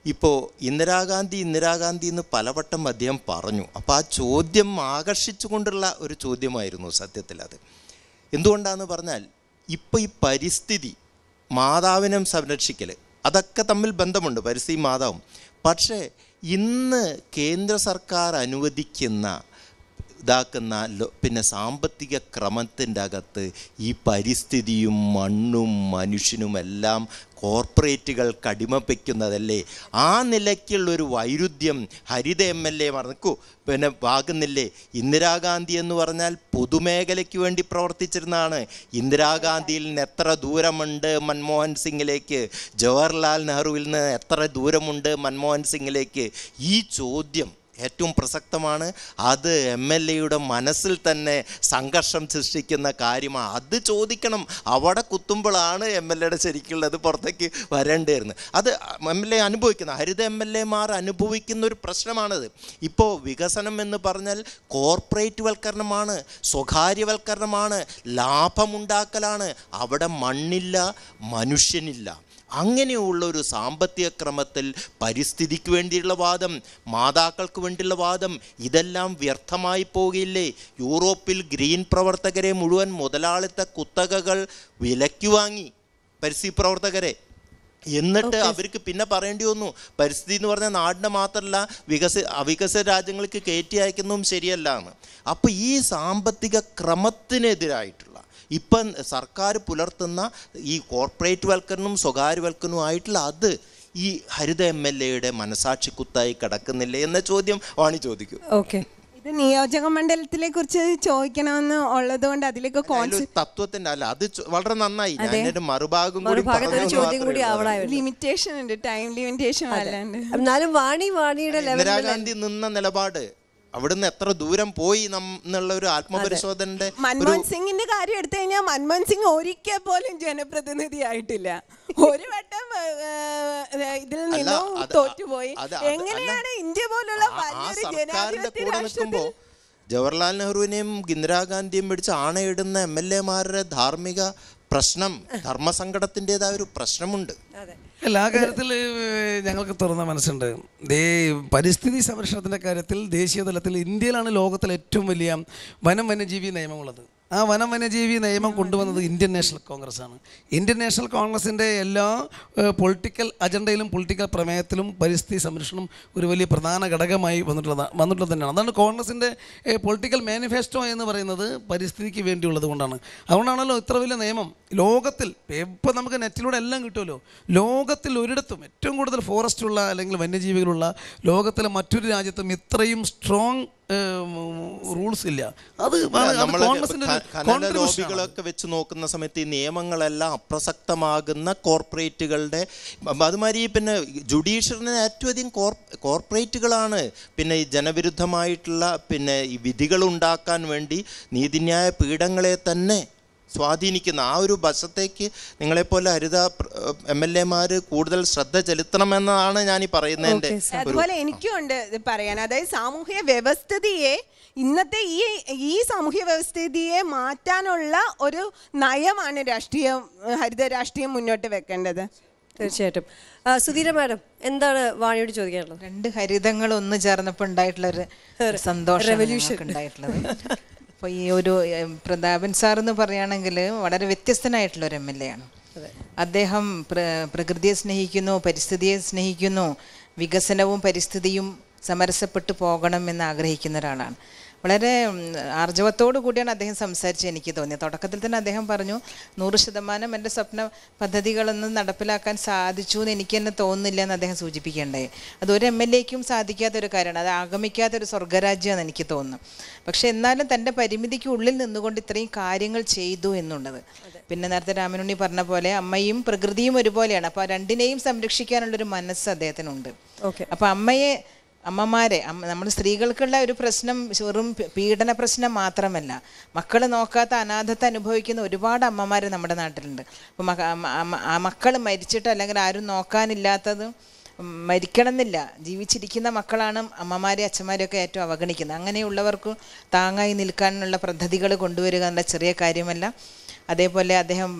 ഇപ്പോൾ ഇന്ദിരാഗാന്ധി ഇന്ദിരാഗാന്ധി എന്ന് പലവട്ടം അദ്ദേഹം പറഞ്ഞു അപ്പോൾ ആ ചോദ്യം ആകർഷിച്ചുകൊണ്ടുള്ള ഒരു ചോദ്യമായിരുന്നു സത്യത്തിൽ അത് എന്തുകൊണ്ടാന്ന് പറഞ്ഞാൽ ഇപ്പോൾ ഈ പരിസ്ഥിതി മാതാവിനെ സംരക്ഷിക്കൽ അതൊക്കെ തമ്മിൽ ബന്ധമുണ്ട് പരിസ്ഥിതി മാതാവും പക്ഷേ ഇന്ന് കേന്ദ്ര സർക്കാർ അനുവദിക്കുന്ന ഇതാക്കുന്ന ലോ- പിന്നെ സാമ്പത്തിക ക്രമത്തിൻ്റെ അകത്ത് ഈ പരിസ്ഥിതിയും മണ്ണും മനുഷ്യനുമെല്ലാം കോർപ്പറേറ്റുകൾക്ക് അടിമപ്പിക്കുന്നതല്ലേ ആ നിലയ്ക്കുള്ളൊരു വൈരുദ്ധ്യം ഹരിത എം എൽ എ മറക്കൂ പിന്നെ ആകുന്നില്ലേ ഇന്ദിരാഗാന്ധി എന്ന് പറഞ്ഞാൽ പൊതുമേഖലയ്ക്ക് വേണ്ടി പ്രവർത്തിച്ചിരുന്നതാണ് ഇന്ദിരാഗാന്ധിയിൽ നിന്ന് എത്ര ദൂരമുണ്ട് മൻമോഹൻ സിംഗിലേക്ക് ജവഹർലാൽ നെഹ്റുവിൽ നിന്ന് എത്ര ദൂരമുണ്ട് മൻമോഹൻ സിംഗിലേക്ക് ഈ ചോദ്യം ഏറ്റവും പ്രസക്തമാണ് അത് എം എൽ എയുടെ മനസ്സിൽ തന്നെ സംഘർഷം സൃഷ്ടിക്കുന്ന കാര്യമാണ് അത് ചോദിക്കണം അവിടെ കുത്തുമ്പോഴാണ് എം എൽ എയുടെ ശരിക്കുള്ളത് പുറത്തേക്ക് വരേണ്ടിയിരുന്നത് അത് എം എൽ എ അനുഭവിക്കുന്ന ഹരിത എം എൽ എമാർ അനുഭവിക്കുന്ന ഒരു പ്രശ്നമാണത് ഇപ്പോൾ വികസനം എന്ന് പറഞ്ഞാൽ കോർപ്പറേറ്റ് വൽക്കരണമാണ് സ്വകാര്യവൽക്കരണമാണ് ലാഭമുണ്ടാക്കലാണ് അവിടെ മണ്ണില്ല മനുഷ്യനില്ല അങ്ങനെയുള്ള ഒരു സാമ്പത്തിക ക്രമത്തിൽ പരിസ്ഥിതിക്ക് വേണ്ടിയുള്ള വാദം മാതാക്കൾക്ക് വേണ്ടിയുള്ള വാദം ഇതെല്ലാം വ്യർത്ഥമായി പോകില്ലേ യൂറോപ്പിൽ ഗ്രീൻ പ്രവർത്തകരെ മുഴുവൻ മുതലാളിത്ത കുത്തകകൾ വിലയ്ക്ക് വാങ്ങി പരിസ്ഥിതി പ്രവർത്തകരെ എന്നിട്ട് അവർക്ക് പിന്നെ പറയേണ്ടി വന്നു പരിസ്ഥിതി എന്ന് പറഞ്ഞാൽ നാടിനെ മാത്രമല്ല വികസ അവികസിത രാജ്യങ്ങൾക്ക് കയറ്റി അയക്കുന്നതും ശരിയല്ല എന്ന് അപ്പോൾ ഈ സാമ്പത്തിക ക്രമത്തിനെതിരായിട്ടുള്ള ഇപ്പം സർക്കാർ പുലർത്തുന്ന ഈ കോർപ്പറേറ്റ് വൽക്കരണവും സ്വകാര്യവൽക്കരണവും ആയിട്ടുള്ള അത് ഈ ഹരിത എം എൽ എയുടെ മനസാക്ഷി കുത്തായി കിടക്കുന്നില്ലേ എന്ന ചോദ്യം വാണി ചോദിക്കൂ ഓക്കെ ഇത് നിയോജക മണ്ഡലത്തിലെ കുറിച്ച് ചോദിക്കണമെന്ന് ഉള്ളത് കൊണ്ട് അതിലേക്ക് കോൺസെപ്റ്റ് അതിലൊരു തത്വത്തിന്റെ അല്ല അത് ചോ- വളരെ നന്നായി ഞാൻ എൻ്റെ മറുഭാഗം കൂടി മറുഭാഗത്ത് ഒരു പറഞ്ഞെന്ന് ചോദ്യം കൂടി മാത്രമേ ഉള്ളൂ. ആവണമായിരുന്നു ലിമിറ്റേഷൻ ഉണ്ട് ടൈം ലിമിറ്റേഷൻ അല്ലാണ്ട് എന്നാലും വാണി വാണിയുടെ ലെവലിൽ ഇന്ദിരാഗാന്ധി നിന്ന നിലപാട് അവിടുന്ന് എത്ര ദൂരം പോയി നം എന്നുള്ള ഒരു ആത്മപരിശോധനന്റെ മൻമോഹൻ സിംഗിന്റെ കാര്യം എടുത്തു കഴിഞ്ഞാൽ മൻമോഹൻ സിംഗ് ഒരിക്കൽ പോലും ജനപ്രതിനിധി ആയിട്ടില്ല ഒരു വട്ടം ഏ, ഇതിൽ നിന്നും അത് തോറ്റുപോയി അത് അത് എങ്ങനെയാണ് ഇന്ത്യ പോലുള്ള ആ- ആ വലിയൊരു സർക്കാരിന്റെ ജനാധിപത്യ കൂടെ നിൽക്കുമ്പോൾ രാഷ്ട്രത്തിൽ ജവഹർലാൽ നെഹ്റുവിനെയും ഇന്ദിരാഗാന്ധിയും പിടിച്ച് ആണയിടുന്ന എം എൽ എമാരുടെ ധാർമ്മിക പ്രശ്നം ധർമ്മസങ്കടത്തിൻ്റെതായ ഒരു പ്രശ്നമുണ്ട് അതെ അല്ല ആ കാര്യത്തിൽ ഏഹ്, ഞങ്ങൾക്ക് തുറന്ന മനസ്സുണ്ട് ദേ പരിസ്ഥിതി സംരക്ഷണത്തിൻ്റെ കാര്യത്തിൽ ദേശീയ തലത്തിൽ ഇന്ത്യയിലാണ് ലോകത്തിലെ ഏറ്റവും വലിയ വനം വന്യജീവി നിയമമുള്ളത് ആ വനം വന്യജീവി നിയമം കൊണ്ടുവന്നത് ഇന്ത്യൻ നാഷണൽ കോൺഗ്രസ് ആണ് ഇന്ത്യൻ നാഷണൽ കോൺഗ്രസിൻ്റെ എല്ലാ പൊളിറ്റിക്കൽ അജണ്ടയിലും പൊളിറ്റിക്കൽ പ്രമേയത്തിലും പരിസ്ഥിതി സംരക്ഷണം ഒരു വലിയ പ്രധാന ഘടകമായി വന്നിട്ടുള്ളത് വന്നിട്ടുള്ളത് തന്നെയാണ് അതാണ് കോൺഗ്രസിൻ്റെ പൊളിറ്റിക്കൽ മാനിഫെസ്റ്റോ എന്ന് പറയുന്നത് പരിസ്ഥിതിക്ക് വേണ്ടിയുള്ളത് കൊണ്ടാണ് അതുകൊണ്ടാണല്ലോ ഇത്ര വലിയ നിയമം ലോകത്തിൽ ഇപ്പം നമുക്ക് നെറ്റിലൂടെ എല്ലാം കിട്ടുമല്ലോ ലോകത്തിൽ ഒരിടത്തും ഏറ്റവും കൂടുതൽ ഫോറസ്റ്റ് ഉള്ള അല്ലെങ്കിൽ വന്യജീവികളുള്ള ലോകത്തിലെ മറ്റൊരു രാജ്യത്തും ഇത്രയും സ്ട്രോങ് റൂൾസ് ഇല്ല അത് നമ്മൾ കോൺഗ്രസിൻ്റെ ഒരു ഖനന contribution ആണ്. ലോബികളൊക്കെ വെച്ച് നോക്കുന്ന സമയത്ത് ഈ നിയമങ്ങളെല്ലാം അപ്രസക്തമാകുന്ന കോർപ്പറേറ്റുകളുടെ അതുമാതിരി പിന്നെ ജുഡീഷ്യറിന് ഏറ്റവും അധികം കോർ കോർപ്പറേറ്റുകളാണ് പിന്നെ ഈ ജനവിരുദ്ധമായിട്ടുള്ള പിന്നെ ഈ വിധികൾ ഉണ്ടാക്കാൻ വേണ്ടി നീതിന്യായ പീഠങ്ങളെ തന്നെ സ്വാധീനിക്കുന്ന ആ ഒരു വശത്തേക്ക് നിങ്ങളെപ്പോലെ ഹരിത എം എൽ എമാർ കൂടുതൽ ശ്രദ്ധ ചെലുത്തണമെന്നാണ് ഞാൻ ഈ പറയുന്നതിൻ്റെ Okay, sir. അതുപോലെ എനിക്കും ഉണ്ട് ഇത് പറയാൻ അതായത് സാമൂഹ്യ വ്യവസ്ഥിതിയെ ഇന്നത്തെ ഈ ഈ സാമൂഹ്യ വ്യവസ്ഥിതിയെ മാറ്റാനുള്ള ഒരു നയമാണ് രാഷ്ട്രീയം ഹരിത രാഷ്ട്രീയം മുന്നോട്ട് വെക്കേണ്ടത് തീർച്ചയായിട്ടും ആ, സുധീര മാഡം എന്താണ് വാണിയോട് ചോദിക്കാനുള്ളത് രണ്ട് ഹരിതങ്ങൾ ഒന്ന് ചേർന്നപ്പോൾ ഉണ്ടായിട്ടുള്ള ഒരു സന്തോഷം ഉണ്ടായിട്ടുള്ളത് അപ്പോൾ ഈ ഒരു എം, പ്രതാപൻ സാർ എന്ന് പറയുകയാണെങ്കിൽ വളരെ വ്യത്യസ്തനായിട്ടുള്ള ഒരു എം എൽ എ ആണ് അദ്ദേഹം പ്ര പ്രകൃതിയെ സ്നേഹിക്കുന്നു പരിസ്ഥിതിയെ സ്നേഹിക്കുന്നു വികസനവും പരിസ്ഥിതിയും സമരസപ്പെട്ടു പോകണം എന്ന് ആഗ്രഹിക്കുന്ന ഒരാളാണ് വളരെ ഉം, ആർജവത്തോടു കൂടിയാണ് അദ്ദേഹം സംസാരിച്ചത് എനിക്ക് തോന്നിയത് തുടക്കത്തിൽ തന്നെ അദ്ദേഹം പറഞ്ഞു നൂറ് ശതമാനം എൻ്റെ സ്വപ്ന പദ്ധതികളൊന്നും നടപ്പിലാക്കാൻ സാധിച്ചു എന്ന് എനിക്ക് തന്നെ തോന്നുന്നില്ല എന്ന് അദ്ദേഹം സൂചിപ്പിക്കേണ്ടായി അത് ഒരു എം എൽ എക്കും സാധിക്കാത്ത ഒരു കാര്യമാണ് അത് ആഗമിക്കാത്ത ഒരു സ്വർഗരാജ്യമാണ് എനിക്ക് തോന്നുന്നു പക്ഷെ എന്നാലും തൻ്റെ പരിമിതിക്ക് ഉള്ളിൽ നിന്നുകൊണ്ട് ഇത്രയും കാര്യങ്ങൾ ചെയ്തു എന്നുള്ളത് പിന്നെ നേരത്തെ രാമനുണ്ണി പറഞ്ഞ പോലെ അമ്മയും പ്രകൃതിയും ഒരുപോലെയാണ് അപ്പോൾ ആ രണ്ടിനെയും സംരക്ഷിക്കാനുള്ളൊരു മനസ്സ് അദ്ദേഹത്തിനുണ്ട് Okay. അപ്പോൾ അമ്മയെ അമ്മമാരെ അമ്മ നമ്മൾ സ്ത്രീകൾക്കുള്ള ഒരു പ്രശ്നം വെറും പീ- പീഡന പ്രശ്നം മാത്രമല്ല മക്കൾ നോക്കാത്ത അനാഥത്തെ അനുഭവിക്കുന്ന ഒരുപാട് അമ്മമാർ നമ്മുടെ നാട്ടിലുണ്ട് അപ്പോൾ മക അമ്മ- അമ്മ- ആ മക്കൾ മരിച്ചിട്ട് അല്ലെങ്കിൽ ആരും നോക്കാനില്ലാത്തത് മരിക്കണം എന്നില്ല ജീവിച്ചിരിക്കുന്ന മക്കളാണ് അമ്മമാരെ അച്ഛന്മാരെയൊക്കെ ഏറ്റവും അവഗണിക്കുന്നത് അങ്ങനെയുള്ളവർക്ക് താങ്ങായി നിൽക്കാനുള്ള പദ്ധതികൾ കൊണ്ടുവരിക എന്നുള്ള ചെറിയ കാര്യമല്ല അതേപോലെ അദ്ദേഹം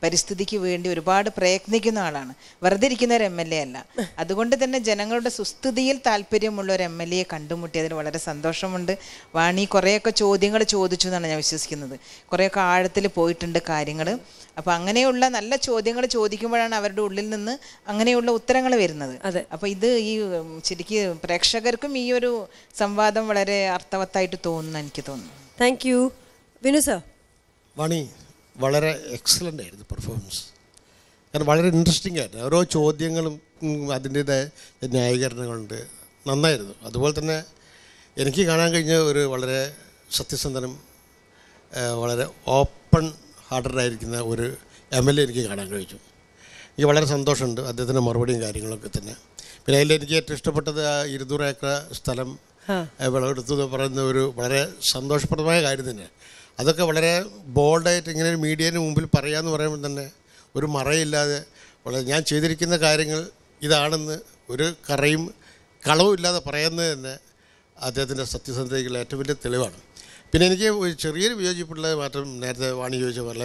പരിസ്ഥിതിക്ക് വേണ്ടി ഒരുപാട് പ്രയത്നിക്കുന്ന ആളാണ് വെറുതെ ഇരിക്കുന്ന ഒരു എം എൽ എ അല്ല അതുകൊണ്ട് തന്നെ ജനങ്ങളുടെ സുസ്ഥിതിയിൽ താല്പര്യമുള്ള ഒരു എം എൽ എയെ കണ്ടുമുട്ടിയതിൽ വളരെ സന്തോഷമുണ്ട് വാണി കുറേയൊക്കെ ചോദ്യങ്ങൾ ചോദിച്ചു എന്നാണ് ഞാൻ വിശ്വസിക്കുന്നത് കുറേയൊക്കെ ആഴത്തിൽ പോയിട്ടുണ്ട് കാര്യങ്ങൾ അപ്പോൾ അങ്ങനെയുള്ള നല്ല ചോദ്യങ്ങൾ ചോദിക്കുമ്പോഴാണ് അവരുടെ ഉള്ളിൽ നിന്ന് അങ്ങനെയുള്ള ഉത്തരങ്ങൾ വരുന്നത് അതെ. അപ്പോൾ ഇത് ഈ ഉം, ശരിക്കും പ്രേക്ഷകർക്കും ഈ ഒരു സംവാദം വളരെ അർത്ഥവത്തായിട്ട് തോന്നുന്നു എനിക്ക് തോന്നുന്നു thank you Vinu sir Vani വളരെ എക്സലൻ്റ് ആയിരുന്നു പെർഫോമൻസ് കാരണം വളരെ ഇൻട്രസ്റ്റിംഗ് ആയിരുന്നു ഓരോ ചോദ്യങ്ങളും ഉം, അതിൻ്റേതായ ന്യായീകരണങ്ങളുണ്ട് നന്നായിരുന്നു അതുപോലെ തന്നെ എനിക്ക് കാണാൻ കഴിഞ്ഞ ഒരു വളരെ സത്യസന്ധനും ആ, വളരെ ഓപ്പൺ ഹാർട്ടഡായിരിക്കുന്ന ഒരു എം എൽ എ എനിക്ക് കാണാൻ കഴിഞ്ഞു എനിക്ക് വളരെ സന്തോഷമുണ്ട് അദ്ദേഹത്തിൻ്റെ മറുപടിയും കാര്യങ്ങളൊക്കെ തന്നെ പിന്നെ അതിൽ എനിക്ക് ഏറ്റവും ഇഷ്ടപ്പെട്ടത് ആ ഇരുന്നൂറ് ഏക്കർ സ്ഥലം ഏ, വിളവെടുത്തു എന്ന് പറയുന്ന ഒരു വളരെ സന്തോഷപ്രദമായ കാര്യം തന്നെ അതൊക്കെ വളരെ ബോൾഡായിട്ട് ഇങ്ങനെ ഒരു മീഡിയന് മുമ്പിൽ പറയാമെന്ന് പറയുമ്പോൾ തന്നെ ഒരു മറയില്ലാതെ വളരെ ഞാൻ ചെയ്തിരിക്കുന്ന കാര്യങ്ങൾ ഇതാണെന്ന് ഒരു കറയും കളവും ഇല്ലാതെ പറയുന്നത് തന്നെ അദ്ദേഹത്തിൻ്റെ സത്യസന്ധതയ്ക്കുള്ള ഏറ്റവും വലിയ തെളിവാണ് പിന്നെ എനിക്ക് ഒരു ചെറിയൊരു വിയോജിപ്പുള്ളത് മാത്രം നേരത്തെ വാണി ചോദിച്ച പോലെ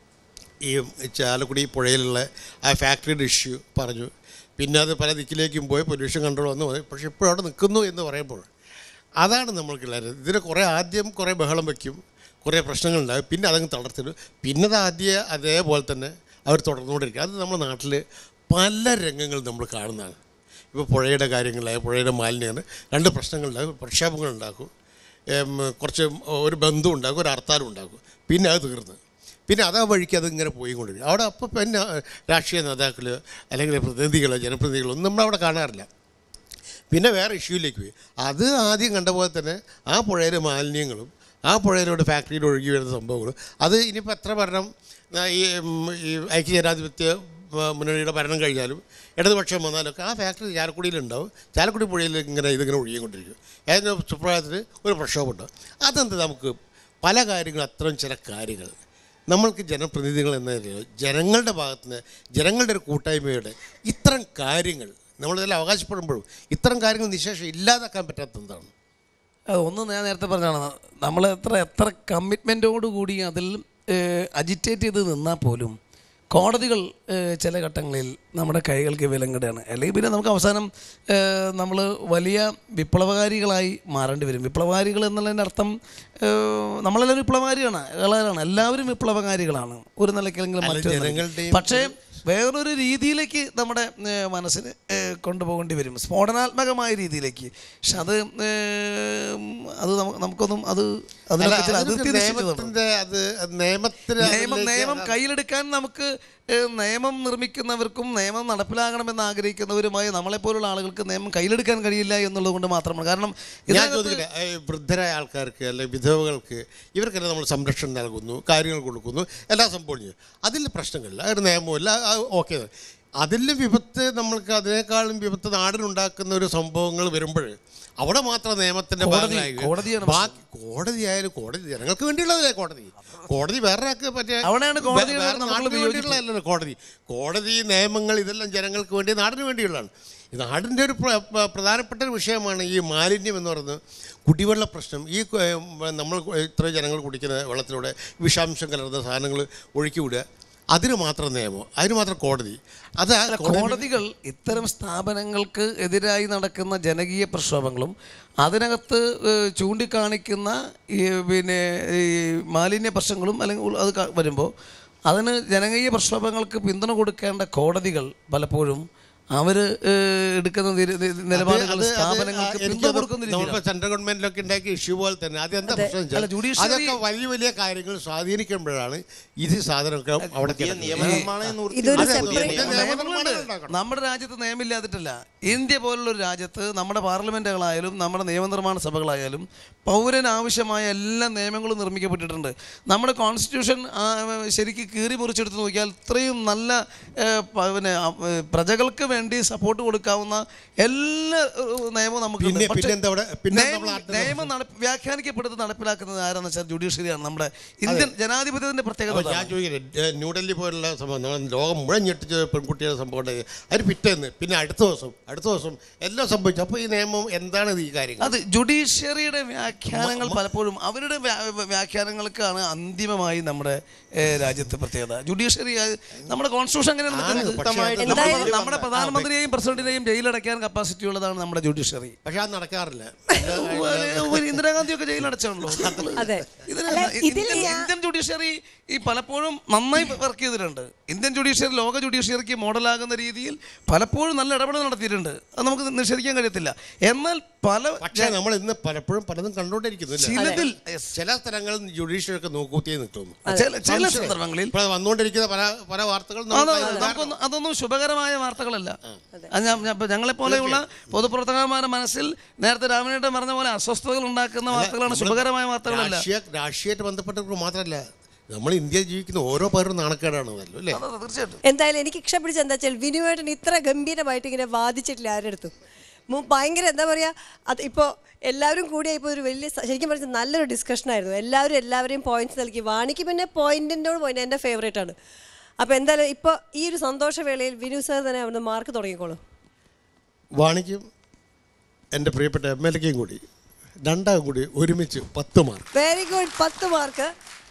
ഈ ചാലക്കുടി പുഴയിലുള്ള ആ ഫാക്ടറിയുടെ ഇഷ്യൂ പറഞ്ഞു പിന്നെ അത് പല ദിക്കിലേക്കും പോയി പൊല്യൂഷൻ കൺട്രോൾ വന്നു പോയി പക്ഷേ ഇപ്പോഴും അവിടെ നിൽക്കുന്നു എന്ന് പറയുമ്പോൾ അതാണ് നമ്മൾക്കുള്ളത് ഇതിന് കുറേ ആദ്യം കുറേ ബഹളം വയ്ക്കും കുറേ പ്രശ്നങ്ങളുണ്ടാകും പിന്നെ അതങ്ങ് തളർത്തിടും പിന്നെ അത് ആദ്യ അതേപോലെ തന്നെ അവർ തുടർന്നുകൊണ്ടിരിക്കും അത് നമ്മുടെ നാട്ടിൽ പല രംഗങ്ങളും നമ്മൾ കാണുന്നതാണ് ഇപ്പോൾ പുഴയുടെ കാര്യങ്ങളായ പുഴയുടെ മാലിന്യങ്ങൾ രണ്ട് പ്രശ്നങ്ങളുണ്ടാകും പ്രക്ഷേപങ്ങളുണ്ടാക്കും ഏം, കുറച്ച് ഒരു ബന്ധം ഉണ്ടാക്കും ഒരു ഹർത്താലും ഉണ്ടാക്കും പിന്നെ അത് തീർന്ന് പിന്നെ അതാ വഴിക്ക് അതിങ്ങനെ പോയിക്കൊണ്ടിരിക്കും അവിടെ അപ്പോൾ പിന്നെ രാഷ്ട്രീയ നേതാക്കൾ അല്ലെങ്കിൽ പ്രതിനിധികളോ ജനപ്രതിനിധികളോ ഒന്നും നമ്മളവിടെ കാണാറില്ല പിന്നെ വേറെ ഇഷ്യൂയിലേക്ക് പോയി അത് ആദ്യം കണ്ട പോലെ തന്നെ ആ പുഴയിലെ മാലിന്യങ്ങളും ആ പുഴയിലൂടെ ഫാക്ടറിയിൽ ഒഴുകി വരുന്ന സംഭവങ്ങളും അത് ഇനിയിപ്പോൾ എത്ര ഭരണം ആ, ഈ ഉം, ഈ ഐക്യജനാധിപത്യ ആ, മുന്നണിയുടെ ഭരണം കഴിഞ്ഞാലും ഇടതുപക്ഷം വന്നാലൊക്കെ ആ ഫാക്ടറി ചാലക്കുടിയിലുണ്ടാവും ചാലക്കുടി പുഴയിൽ ഇങ്ങനെ ഇതിങ്ങനെ ഒഴുകിക്കൊണ്ടിരിക്കും ഏതെങ്കിലും സുപ്രഭാതത്തിൽ ഒരു പ്രക്ഷോഭമുണ്ടാവും അതെന്ത് നമുക്ക് പല കാര്യങ്ങളും അത്തരം ചില കാര്യങ്ങൾ നമ്മൾക്ക് ജനപ്രതിനിധികൾ എന്ന നിലയിൽ ജനങ്ങളുടെ ഭാഗത്തുനിന്ന് ജനങ്ങളുടെ ഒരു കൂട്ടായ്മയുടെ ഇത്തരം കാര്യങ്ങൾ നമ്മളിതെല്ലാം അവകാശപ്പെടുമ്പോഴും ഇത്തരം കാര്യങ്ങൾ നിശേഷം ഇല്ലാതാക്കാൻ പറ്റാത്ത എന്താണ് അത് ഒന്ന് ഞാൻ നേരത്തെ പറഞ്ഞാണ് നമ്മൾ എത്ര എത്ര കമ്മിറ്റ്മെൻറ്റോട് കൂടി അതിൽ അജിറ്റേറ്റ് ചെയ്ത് നിന്നാൽ പോലും കോടതികൾ ഏഹ്, ചില ഘട്ടങ്ങളിൽ നമ്മുടെ കൈകൾക്ക് വിലങ്ങിടുകയാണ് അല്ലെങ്കിൽ പിന്നെ നമുക്ക് അവസാനം നമ്മൾ വലിയ വിപ്ലവകാരികളായി മാറേണ്ടി വരും വിപ്ലവകാരികൾ എന്നുള്ളതിൻ്റെ അർത്ഥം ഏഹ്, നമ്മളെല്ലാവരും വിപ്ലവകാരിയാണ് കളറാണ് എല്ലാവരും വിപ്ലവകാരികളാണ് ഒരു നിലയ്ക്കെങ്കിലും അല്ല, മറ്റൊരു ജനങ്ങളുടെയും നിലയ്ക്ക്. പക്ഷേ വേറൊരു രീതിയിലേക്ക് നമ്മുടെ ഏഹ്, മനസ്സിന് ഏഹ്, കൊണ്ടുപോകേണ്ടി വരും സ്ഫോടനാത്മകമായ രീതിയിലേക്ക് പക്ഷെ അത് ഏഹ്, അത് നമു- നമുക്കൊന്നും അത് അതിനൊക്കെ ചില അതിർത്തി നിശ്ചയിച്ചതാണ് നിയമത്തിന്റെ അത് നിയമത്തിന് നിയമം അതിലേക്ക് നിയമം കയ്യിലെടുക്കാൻ നമുക്ക് ഏഹ്, നിയമം നിർമ്മിക്കുന്നവർക്കും നിയമം നടപ്പിലാകണമെന്ന് ആഗ്രഹിക്കുന്നവരുമായി നമ്മളെപ്പോലുള്ള ആളുകൾക്ക് നിയമം കയ്യിലെടുക്കാൻ കഴിയില്ല എന്നുള്ളത് കൊണ്ട് മാത്രമാണ് കാരണം ഞാൻ ഇതിനകത്ത് ചോദിക്കട്ടെ ഈ വൃദ്ധരായ ആൾക്കാർക്ക് അല്ലെങ്കിൽ വിധവകൾക്ക് ഇവർക്കെല്ലാം നമ്മൾ സംരക്ഷണം നൽകുന്നു കാര്യങ്ങൾ കൊടുക്കുന്നു എല്ലാ സംഭവം ചെയ്യും അതിൽ പ്രശ്നങ്ങളില്ല ഒരു നിയമമില്ല ഓക്കെ അതിലും വിപത്ത് നമ്മൾക്ക് അതിനേക്കാളും വിപത്ത് നാടിനുണ്ടാക്കുന്ന ഒരു സംഭവങ്ങൾ വരുമ്പോൾ അവിടെ മാത്രം നിയമത്തിന്റെ കോടതി- ഭാഗമായി കോടതിയാണ് ബാക്കി കോടതി ആയാലും കോടതി ജനങ്ങൾക്ക് വേണ്ടിയുള്ളതല്ലേ കോടതി കോടതി വേറെ ഒരാൾക്ക് പറ്റിയ അവിടെയാണ് കോടതിയുടെ വേറെ നമ്മൾ നാടിന് വിയോജിപ്പ്. വേണ്ടിയുള്ളതല്ലല്ലോ കോടതി കോടതി നിയമങ്ങൾ ഇതെല്ലാം ജനങ്ങൾക്ക് വേണ്ടി നാടിന് വേണ്ടിയുള്ളതാണ് ഈ നാടിൻ്റെ ഒരു പ്ര- പ്ര- പ്രധാനപ്പെട്ട ഒരു വിഷയമാണ് ഈ മാലിന്യം എന്ന് പറയുന്നത് കുടിവെള്ള പ്രശ്നം ഈ ക- ഏ, നമ്മൾ ഇത്ര ജനങ്ങൾ കുടിക്കുന്ന വെള്ളത്തിലൂടെ വിഷാംശം കലർന്ന സാധനങ്ങൾ ഒഴുക്കി വിടുക അതിന് മാത്രം നിയമം അതിന് മാത്രം കോടതി അത് ആ അല്ല, കോടതി- കോടതികൾ ഇത്തരം സ്ഥാപനങ്ങൾക്ക് എതിരായി നടക്കുന്ന ജനകീയ പ്രക്ഷോഭങ്ങളും അതിനകത്ത് ഏഹ്, ചൂണ്ടിക്കാണിക്കുന്ന ഈ പിന്നെ ഈ മാലിന്യ പ്രശ്നങ്ങളും അല്ലെങ്കിൽ ഉൾ- അത് ക- വരുമ്പോൾ അതിന് ജനകീയ പ്രക്ഷോഭങ്ങൾക്ക് പിന്തുണ കൊടുക്കേണ്ട കോടതികൾ പലപ്പോഴും അവർ എടുക്കുന്ന നിര- നി- നിലപാടുകൾ അത് അത് സ്ഥാപനങ്ങൾക്ക് എനിക്കത് പിന്തുണ കൊടുക്കുന്ന രീതിയിലാണ്. നമ്മളിപ്പോ സെൻട്രൽ ഗവൺമെന്റിലൊക്കെ ഉണ്ടാക്കിയ ഇഷ്യൂ പോലെ തന്നെ അത് എന്താ പ്രശ്നം അല്ല, വെച്ചാൽ judiciary- അതൊക്കെ വലിയ വലിയ കാര്യങ്ങൾ സ്വാധീനിക്കുമ്പോഴാണ് ഇത് സാധനമൊക്കെ അവിടെ പുതിയ കിടക്കുന്നത്. നിയമനിർമ്മാണം എന്ന് ഓർത്ത് ഇതൊരു പുതിയ separate- നിയമം- നിയമങ്ങളുണ്ട് നമ്മുടെ രാജ്യത്ത് നിയമമില്ലാതിട്ടില്ല ഇന്ത്യ പോലുള്ള ഒരു രാജ്യത്ത് നമ്മുടെ പാർലമെന്റുകളായാലും നമ്മുടെ നിയമനിർമ്മാണ സഭകളായാലും പൗരന് ആവശ്യമായ എല്ലാ നിയമങ്ങളും നിർമ്മിക്കപ്പെട്ടിട്ടുണ്ട് നമ്മുടെ കോൺസ്റ്റിറ്റ്യൂഷൻ ശരിക്ക് കീറി മുറിച്ചെടുത്ത് നോക്കിയാൽ ഇത്രയും നല്ല ഏ, പ- പിന്നെ ആ, ഏ, പ്രജകൾക്ക് വേണ്ടി സപ്പോർട്ട് കൊടുക്കാവുന്ന എല്ലാ ഏഹ്, നിയമവും നമുക്ക് പിന്നെ- പിന്നെ എന്താ അവിടെ- പിന്നെ നമ്മൾ നാട്ടിൽ നിയമം നടപ്പ് വ്യാഖ്യാനിക്കപ്പെടുന്നത് നടപ്പിലാക്കുന്നത് ആരാന്ന് വെച്ചാൽ ജുഡീഷ്യറിയാണ് നമ്മുടെ ഇന്ത്യൻ ജനാധിപത്യത്തിന്റെ പ്രത്യേകത അപ്പോൾ ഞാൻ അതാണ്. ചോദിക്കട്ടെ ഏ, ന്യൂഡൽഹി പോലുള്ള സംഭവം നമ്മൾ ലോകം മുഴുവൻ ഞെട്ടിച്ച പെൺകുട്ടിയുടെ സംഭവം ഉണ്ടായി അതിന് പിറ്റേന്ന് പിന്നെ അടുത്ത ദിവസം അടുത്ത ദിവസം എല്ലാം സംഭവിച്ചു അപ്പോൾ ഈ നിയമം എന്താണ് ഇത് ഈ കാര്യങ്ങൾ അത് ജുഡീഷ്യറിയുടെ വ്യാഖ്യാനങ്ങൾ പലപ്പോഴും അവരുടെ വ്യാ- വ്യാഖ്യാനങ്ങൾക്കാണ് അന്തിമമായി നമ്മുടെ ഏഹ്, രാജ്യത്തെ പ്രത്യേകത ജുഡീഷ്യറി അത് നമ്മുടെ കോൺസ്റ്റിറ്റ്യൂഷൻ അങ്ങനെയാണ് നിൽക്കുന്നത്. പക്ഷേ അത് നമ്മുടെ- എന്തായാലും- നമ്മുടെ പ്രധാനമന്ത്രിയെയും പ്രസിഡന്റിനെയും ജയിലടയ്ക്കാൻ കപ്പാസിറ്റി ഉള്ളതാണ് നമ്മുടെ ജുഡീഷ്യറി പക്ഷെ അത് നടക്കാറില്ല ഒരു ഇന്ദിരാഗാന്ധിയൊക്കെ ജയിലടച്ചാണല്ലോ അതെ. ഇതിന് അല്ല, ഇതിൽ ഇന്ത്യൻ ഞാൻ- ഇന്ത്യൻ ജുഡീഷ്യറി ഈ പലപ്പോഴും നന്നായി വർക്ക് ചെയ്തിട്ടുണ്ട് ഇന്ത്യൻ ജുഡീഷ്യറി ലോക ജുഡീഷ്യറിക്ക് മോഡലാകുന്ന രീതിയിൽ പലപ്പോഴും നല്ല ഇടപെടൽ നടത്തിയിട്ടുണ്ട് അത് നമുക്ക് നിഷേധിക്കാൻ കഴിയത്തില്ല എന്നാൽ പല പക്ഷേ നമ്മൾ ഇന്ന് പലപ്പോഴും പലതും കണ്ടുകൊണ്ടിരിക്കുന്നു ഇല്ലേ? ചിലതിൽ ചില സ്ഥലങ്ങളിൽ ജുഡീഷ്യറൊക്കെ നോക്കൂത്തിയേ നിൽക്കുന്നു ചില ചില സന്ദർഭങ്ങളിൽ ഇപ്പോൾ വന്നുകൊണ്ടിരിക്കുന്ന പല പല വാർത്തകളും അത് നമുക്ക് നമുക്കൊന്നും അതൊന്നും ശുഭകരമായ വാർത്തകളല്ല അത് ഞാൻ- ഞാൻ- ഇപ്പൊ ഞങ്ങളെ പോലെയുള്ള പൊതുപ്രവർത്തകന്മാരുടെ മനസ്സിൽ നേരത്തെ രാമനേട്ടൻ പറഞ്ഞ പോലെ അസ്വസ്ഥതകൾ ഉണ്ടാക്കുന്ന വാർത്തകളാണ് ശുഭകരമായ വാർത്തകളല്ല രാഷ്ട്രീയ രാഷ്ട്രീയമായിട്ട് ബന്ധപ്പെട്ടവർക്ക് മാത്രമല്ല നമ്മൾ ഇന്ത്യയിൽ ജീവിക്കുന്ന ഓരോ പേരും നാണക്കേടാണ് അതല്ലോ അല്ലേ അതെ, തീർച്ചയായിട്ടും എന്തായാലും എനിക്ക് ഇഷ്ടപ്പിടിച്ച എന്താ വെച്ചാൽ വിനുവേട്ടൻ ഇത്ര ഗംഭീരമായിട്ട് ഇങ്ങനെ വാദിച്ചിട്ടില്ല ആരെടുത്തും മു- ഭയങ്കര എന്താ പറയുക അത് ഇപ്പോൾ എല്ലാവരും കൂടി ഇപ്പോൾ ഒരു വലിയ സ- ശരിക്കും പറഞ്ഞാൽ നല്ലൊരു ഡിസ്കഷൻ ആയിരുന്നു എല്ലാവരും എല്ലാവരെയും പോയിന്റ്സ് നൽകി വാണിക്ക് പിന്നെ പോയിന്റിൻ്റെ പോയിന്റ് എൻ്റെ ഫേവറേറ്റ് ആണ് അപ്പോൾ എന്തായാലും ഇപ്പോൾ ഈ ഒരു സന്തോഷവേളയിൽ വിനു സാർ തന്നെ അവിടെ മാർക്ക് തുടങ്ങിക്കോളൂ വാണിക്കും എൻ്റെ പ്രിയപ്പെട്ട എം എൽ എക്കും കൂടി രണ്ടാം കൂടി ഒരുമിച്ച് പത്ത് മാർക്ക് വെരി ഗുഡ് പത്ത് മാർക്ക്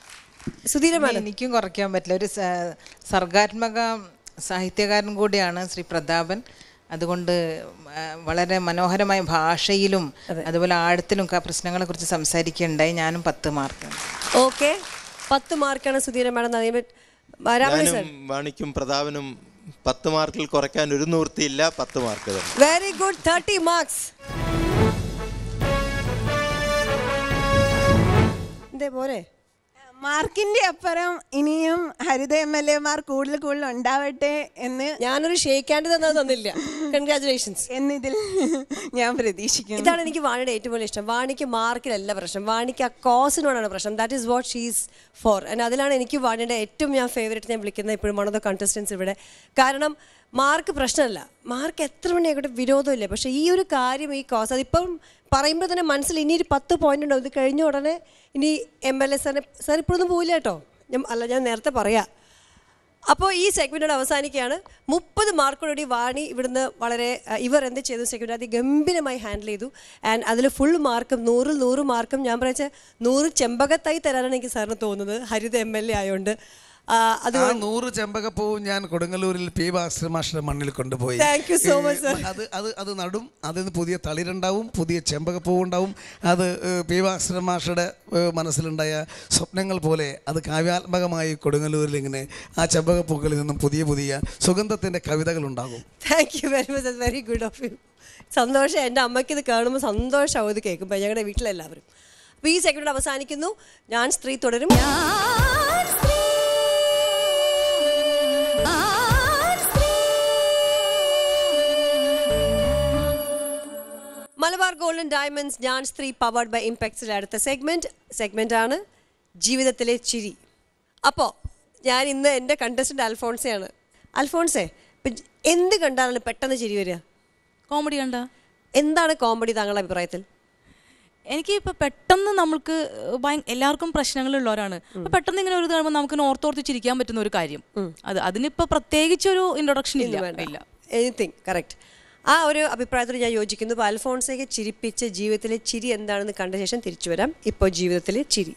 സുധീര മാഡം എനിക്കും കുറയ്ക്കാൻ പറ്റില്ല ഒരു സ- സർഗാത്മക സാഹിത്യകാരൻ കൂടിയാണ് ശ്രീ പ്രതാപൻ അതുകൊണ്ട് ആ, വളരെ മനോഹരമായ ഭാഷയിലും അതുപോലെ ആഴത്തിലും ക- പ്രശ്നങ്ങളെ കുറിച്ച് സംസാരിക്കുകയുണ്ടായി ഞാനും പത്ത് മാർക്ക് ഓക്കെ പത്ത് മാർക്കാണ് സുധീര മാഡം രാമണി സാർ ഞാനും വാണിക്കും പ്രതാപനും പത്ത് മാർക്കിൽ കുറയ്ക്കാൻ ഒരു നിവൃത്തിയില്ല പത്ത് മാർക്ക് തന്നെ വെരി ഗുഡ് തേർട്ടി മാർക്സ് എന്തേ പോരെ മാർക്കിന്റെ അപ്പുറം ഇനിയും ഹരിത എം എൽ എമാർ കൂടുതൽ കൂടുതൽ ഉണ്ടാവട്ടെ എന്ന് ഞാനൊരു ഷെയ്ക്കാൻഡ് തന്നത് തന്നില്ല കൺഗ്രാചുലേഷൻസ് എന്നിതിൽ ഞാൻ പ്രതീക്ഷിക്കുന്നു ഇതാണ് എനിക്ക് വാണിയുടെ ഏറ്റവും വലിയ ഇഷ്ടം വാണിക്ക് മാർക്കിലല്ല പ്രശ്നം വാണിക്ക് ആ കോസിനോടാണ് പ്രശ്നം that is what she's for and അതിലാണ് എനിക്ക് വാണിയുടെ ഏറ്റവും ഞാൻ ഫേവറേറ്റ് ഞാൻ വിളിക്കുന്നത് ഇപ്പോഴും വൺ ഓഫ് ദ കണ്ടസ്റ്റൻസ് ഇവിടെ കാരണം മാർക്ക് പ്രശ്നമല്ല മാർക്ക് എത്ര മണിയായിക്കോട്ടെ വിരോധമില്ല പക്ഷേ ഈ ഒരു കാര്യം ഈ കോസ് അതിപ്പം പറയുമ്പോൾ തന്നെ മനസ്സിൽ ഇനി ഒരു പത്ത് പോയിന്റ് ഉണ്ടാവും ഇത് കഴിഞ്ഞ ഉടനെ ഇനി എം എൽ എ സാറിന് സാർ ഇപ്പോഴൊന്നും പോവില്ല കേട്ടോ ഞാൻ അല്ല ഞാൻ നേരത്തെ പറയാം അപ്പോൾ ഈ സെഗ്മെൻറ്റോട് അവസാനിക്കുകയാണ് മുപ്പത് മാർക്കോടുകൂടി വാണി ഇവിടുന്ന് വളരെ അഹ്, ഇവർ എന്ത് ചെയ്തു സെഗ്മെൻറ്റ് അത് ഗംഭീരമായി ഹാൻഡിൽ ചെയ്തു ആൻഡ് അതിൽ ഫുൾ മാർക്കും നൂറിൽ നൂറ് മാർക്കും ഞാൻ പറഞ്ഞ നൂറ് ചെമ്പകത്തായി തരാനാണ് എനിക്ക് സാറിന് തോന്നുന്നത് ഹരിത എം എൽ എ ആയതുകൊണ്ട് ആ, അത് ആ നൂറ് ചെമ്പകപ്പൂവും ഞാൻ കൊടുങ്ങല്ലൂരിൽ പി ഭാസ്കരമാഷിന്റെ മണ്ണിൽ കൊണ്ടുപോയി Thank you so much, sir. ഈ അത് അത് അത് നടും അതിന് പുതിയ തളിരുണ്ടാവും പുതിയ ചെമ്പകപ്പൂവ് ഉണ്ടാവും അത് ഏഹ്, പി ഭാസ്കരമാഷയുടെ ഏഹ്, മനസ്സിലുണ്ടായ സ്വപ്നങ്ങൾ പോലെ അത് കാവ്യാത്മകമായി കൊടുങ്ങല്ലൂരിൽ ഇങ്ങനെ ആ ചെമ്പകപ്പൂക്കളിൽ നിന്നും പുതിയ പുതിയ സുഗന്ധത്തിന്റെ കവിതകൾ ഉണ്ടാകും thank you very much very good of you സന്തോഷം എൻ്റെ അമ്മയ്ക്ക് ഇത് കാണുമ്പോൾ സന്തോഷമാവും ഇത് കേൾക്കുമ്പോൾ ഞങ്ങളുടെ വീട്ടിലെല്ലാവരും അപ്പോൾ ഈ സെഗ്മെൻറ്റ് അവസാനിക്കുന്നു ഞാൻ സ്ത്രീ തുടരും മലബാർ ഗോൾഡൻ ഡയമണ്ട്സ് ഞാൻ സ്ത്രീ പവേർഡ് ബൈ ഇമ്പാക്ട്സിലെ അടുത്ത സെഗ്മെന്റ് സെഗ്മെന്റ് ആണ് ജീവിതത്തിലെ ചിരി അപ്പോൾ ഞാൻ ഇന്ന് എൻ്റെ കണ്ടസ്റ്റന്റ് അൽഫോൺസയാണ് അൽഫോൺസേ ഇപ്പം ജ്- എന്ത് കണ്ടാലാണ് പെട്ടെന്ന് ചിരി വരിക കോമഡി കണ്ട എന്താണ് കോമഡി താങ്കളുടെ അഭിപ്രായത്തിൽ എനിക്ക് ഇപ്പൊ പെട്ടെന്ന് നമ്മൾക്ക് ഭയ- എല്ലാവർക്കും പ്രശ്നങ്ങളുള്ളവരാണ് അപ്പൊ പെട്ടെന്ന് ഇങ്ങനെ ഒരു ഇത് കാണുമ്പോൾ നമുക്ക് ഓർത്തോർത്ത് ചിരിക്കാൻ പറ്റുന്ന ഒരു കാര്യം അത് അതിനിപ്പോ പ്രത്യേകിച്ച് ഒരു ഇൻട്രൊഡക്ഷൻ ഇല്ല ഇല്ല എനിത്തിങ് കറക്റ്റ് ആ ഒരു അഭിപ്രായത്തോട് ഞാൻ യോജിക്കുന്നു ഇപ്പോൾ അൽഫോൺസയെ ചിരിപ്പിച്ച് ജീവിതത്തിലെ ചിരി എന്താണെന്ന് കണ്ട ശേഷം തിരിച്ചു വരാം ഇപ്പോൾ ജീവിതത്തിലെ ചിരി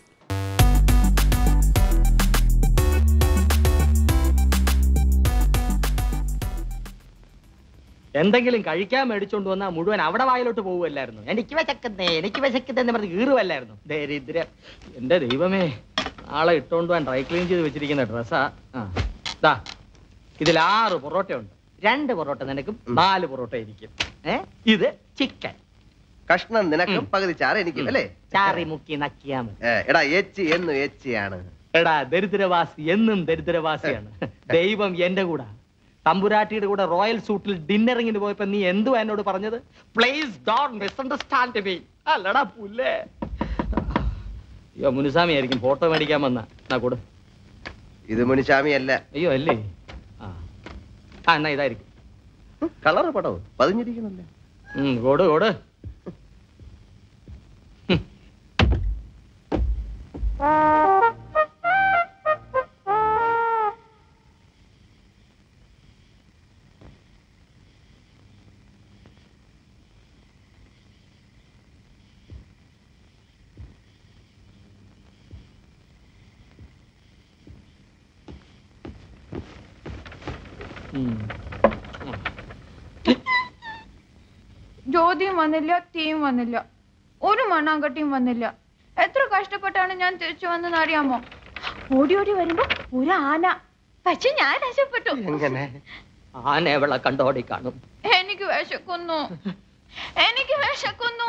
എന്തെങ്കിലും കഴിക്കാൻ മേടിച്ചോണ്ട് വന്നാൽ മുഴുവൻ അവിടെ വായിലോട്ട് പോകുമല്ലായിരുന്നു എനിക്ക് വിശക്കുന്നേ എനിക്ക് വിശക്കുന്നേ എന്ന് പറഞ്ഞ് കീറുമല്ലായിരുന്നു ദരിദ്ര എന്റെ ദൈവമേ ആളെ ഇട്ടോണ്ട് പോകാൻ ഡ്രൈ ക്ലീൻ ചെയ്ത് വെച്ചിരിക്കുന്ന ഡ്രസ്സാ ആ ദാ ഇതിൽ ആറ് പൊറോട്ട ഉണ്ട് രണ്ട് പൊറോട്ട നിനക്കും നാല് പൊറോട്ട ഇരിക്കും ഏ ഇത് ചിക്കൻ കഷ്ണം നിനക്കും പകുതി ചാറ് എനിക്കും അല്ലേ ചാറി മുക്കി നക്കിയാ മതി ഏ, എടാ എച്ച് എന്ന് എച്ചിയാണ് എടാ ദരിദ്രവാസി എന്നും ദരിദ്രവാസിയാണ് ദൈവം എന്റെ കൂടെ തമ്പുരാട്ടിയുടെ കൂടെ റോയൽ സൂട്ടിൽ ഡിന്നറിങ്ങിന് പോയപ്പോ നീ എന്തുവാ എന്നോട് പറഞ്ഞത് പ്ലീസ് ഡോൺ മിസ്അണ്ടർസ്റ്റാൻഡ് മീ അല്ലടാ പുല്ലേ അയ്യോ മുനുസ്വാമി ആയിരിക്കും ഫോട്ടോ മേടിക്കാൻ വന്ന എന്നാ കൂടെ ഇത് മുനിശാമി അല്ല അയ്യോ അല്ലേ ആ ആ എന്നാ ഇതായിരിക്കും കളറ് പടവും പതിഞ്ഞിരിക്കണല്ലേ ഉം, കോട് കോട് ജ്യോതിയും വന്നില്ല തീയും വന്നില്ല ഒരു മണ്ണാങ്കട്ടിയും വന്നില്ല എത്ര കഷ്ടപ്പെട്ടാണ് ഞാൻ തിരിച്ചു വന്നെന്ന് അറിയാമോ ഓടി ഓടി വരുമ്പോ ഒരു ആന പക്ഷെ ഞാൻ രക്ഷപ്പെട്ടു എങ്ങനെ ആന എവളെ കണ്ടോടി കാണും എനിക്ക് വിശക്കുന്നു എനിക്ക് വിശക്കുന്നു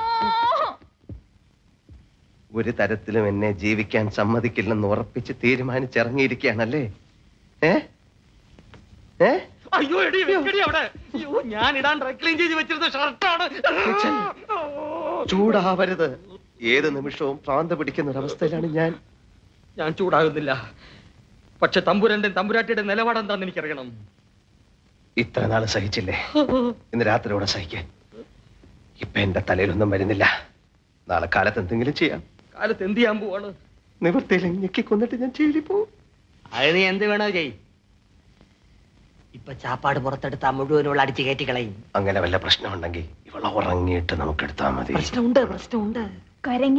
ഒരു തരത്തിലും എന്നെ ജീവിക്കാൻ സമ്മതിക്കില്ലെന്ന് ഉറപ്പിച്ച് തീരുമാനിച്ചിറങ്ങിയിരിക്കുകയാണല്ലേ ഏ ഏ അയ്യോ എടി വെക്കടി അവിടെ അയ്യോ ഞാൻ ഇടാൻ ഡ്രൈ ക്ലീൻ ചെയ്ത് വെച്ചിരുന്ന ഷർട്ടാണ് ചൂടാവരുത് ഏത് നിമിഷവും ഭ്രാന്ത് പിടിക്കുന്ന ഒരവസ്ഥയിലാണ് ഞാൻ ഞാൻ ചൂടാകുന്നില്ല പക്ഷെ തമ്പുരന്റെ തമ്പുരാട്ടിയുടെ നിലപാട് എന്താന്ന് എനിക്കറിയണം ഇത്ര നാള് സഹിച്ചില്ലേ ഇന്ന് രാത്രിയോടെ സഹിക്കാൻ ഇപ്പൊ എന്റെ തലയിലൊന്നും വരുന്നില്ല നാളെ കാലത്ത് എന്തെങ്കിലും ചെയ്യാം കാലത്ത് എന്ത് ചെയ്യാൻ പോവാണ് നിവൃത്തിയിൽ ഞെക്കി കൊന്നിട്ട് ഞാൻ ജയിലിൽ പോവും അത് നീ എന്ത് വേണോ ചെയ് ഇപ്പൊ ചാപ്പാട് പുറത്തെടുത്താ മുഴുവനുള്ള അടിച്ചു കയറ്റി കളയും അങ്ങനെ വല്ല പ്രശ്നമുണ്ടെങ്കിൽ ഇവളെ ഉറങ്ങിയിട്ട് നമുക്ക് എടുത്താൽ മതി പ്രശ്നമുണ്ട് പ്രശ്നമുണ്ട് കൊരങ്ങ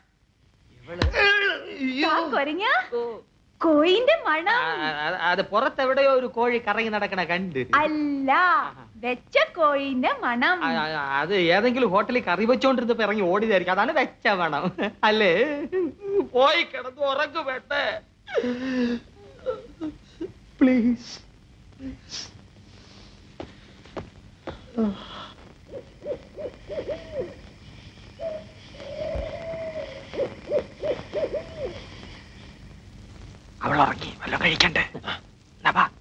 കൊരങ്ങ കോയിന്റെ മണം അത് പുറത്തെവിടെയോ ഒരു കോഴി കറങ്ങി നടക്കണ കണ്ട് അല്ല വെച്ച കോയിന്റെ മണം ആ, ആ, അത് ഏതെങ്കിലും ഹോട്ടലിൽ കറി വെച്ചോണ്ടിരുന്നപ്പോ ഇറങ്ങി ഓടിയതായിരിക്കും അതാണ് വെച്ച വേണം അല്ലേ പോയി കിടന്ന് ഉറങ്ങു വേണ്ടേ പ്ലീസ് അവൾ ഉറങ്ങി വല്ല കഴിക്കണ്ടേ എന്നാ വാ.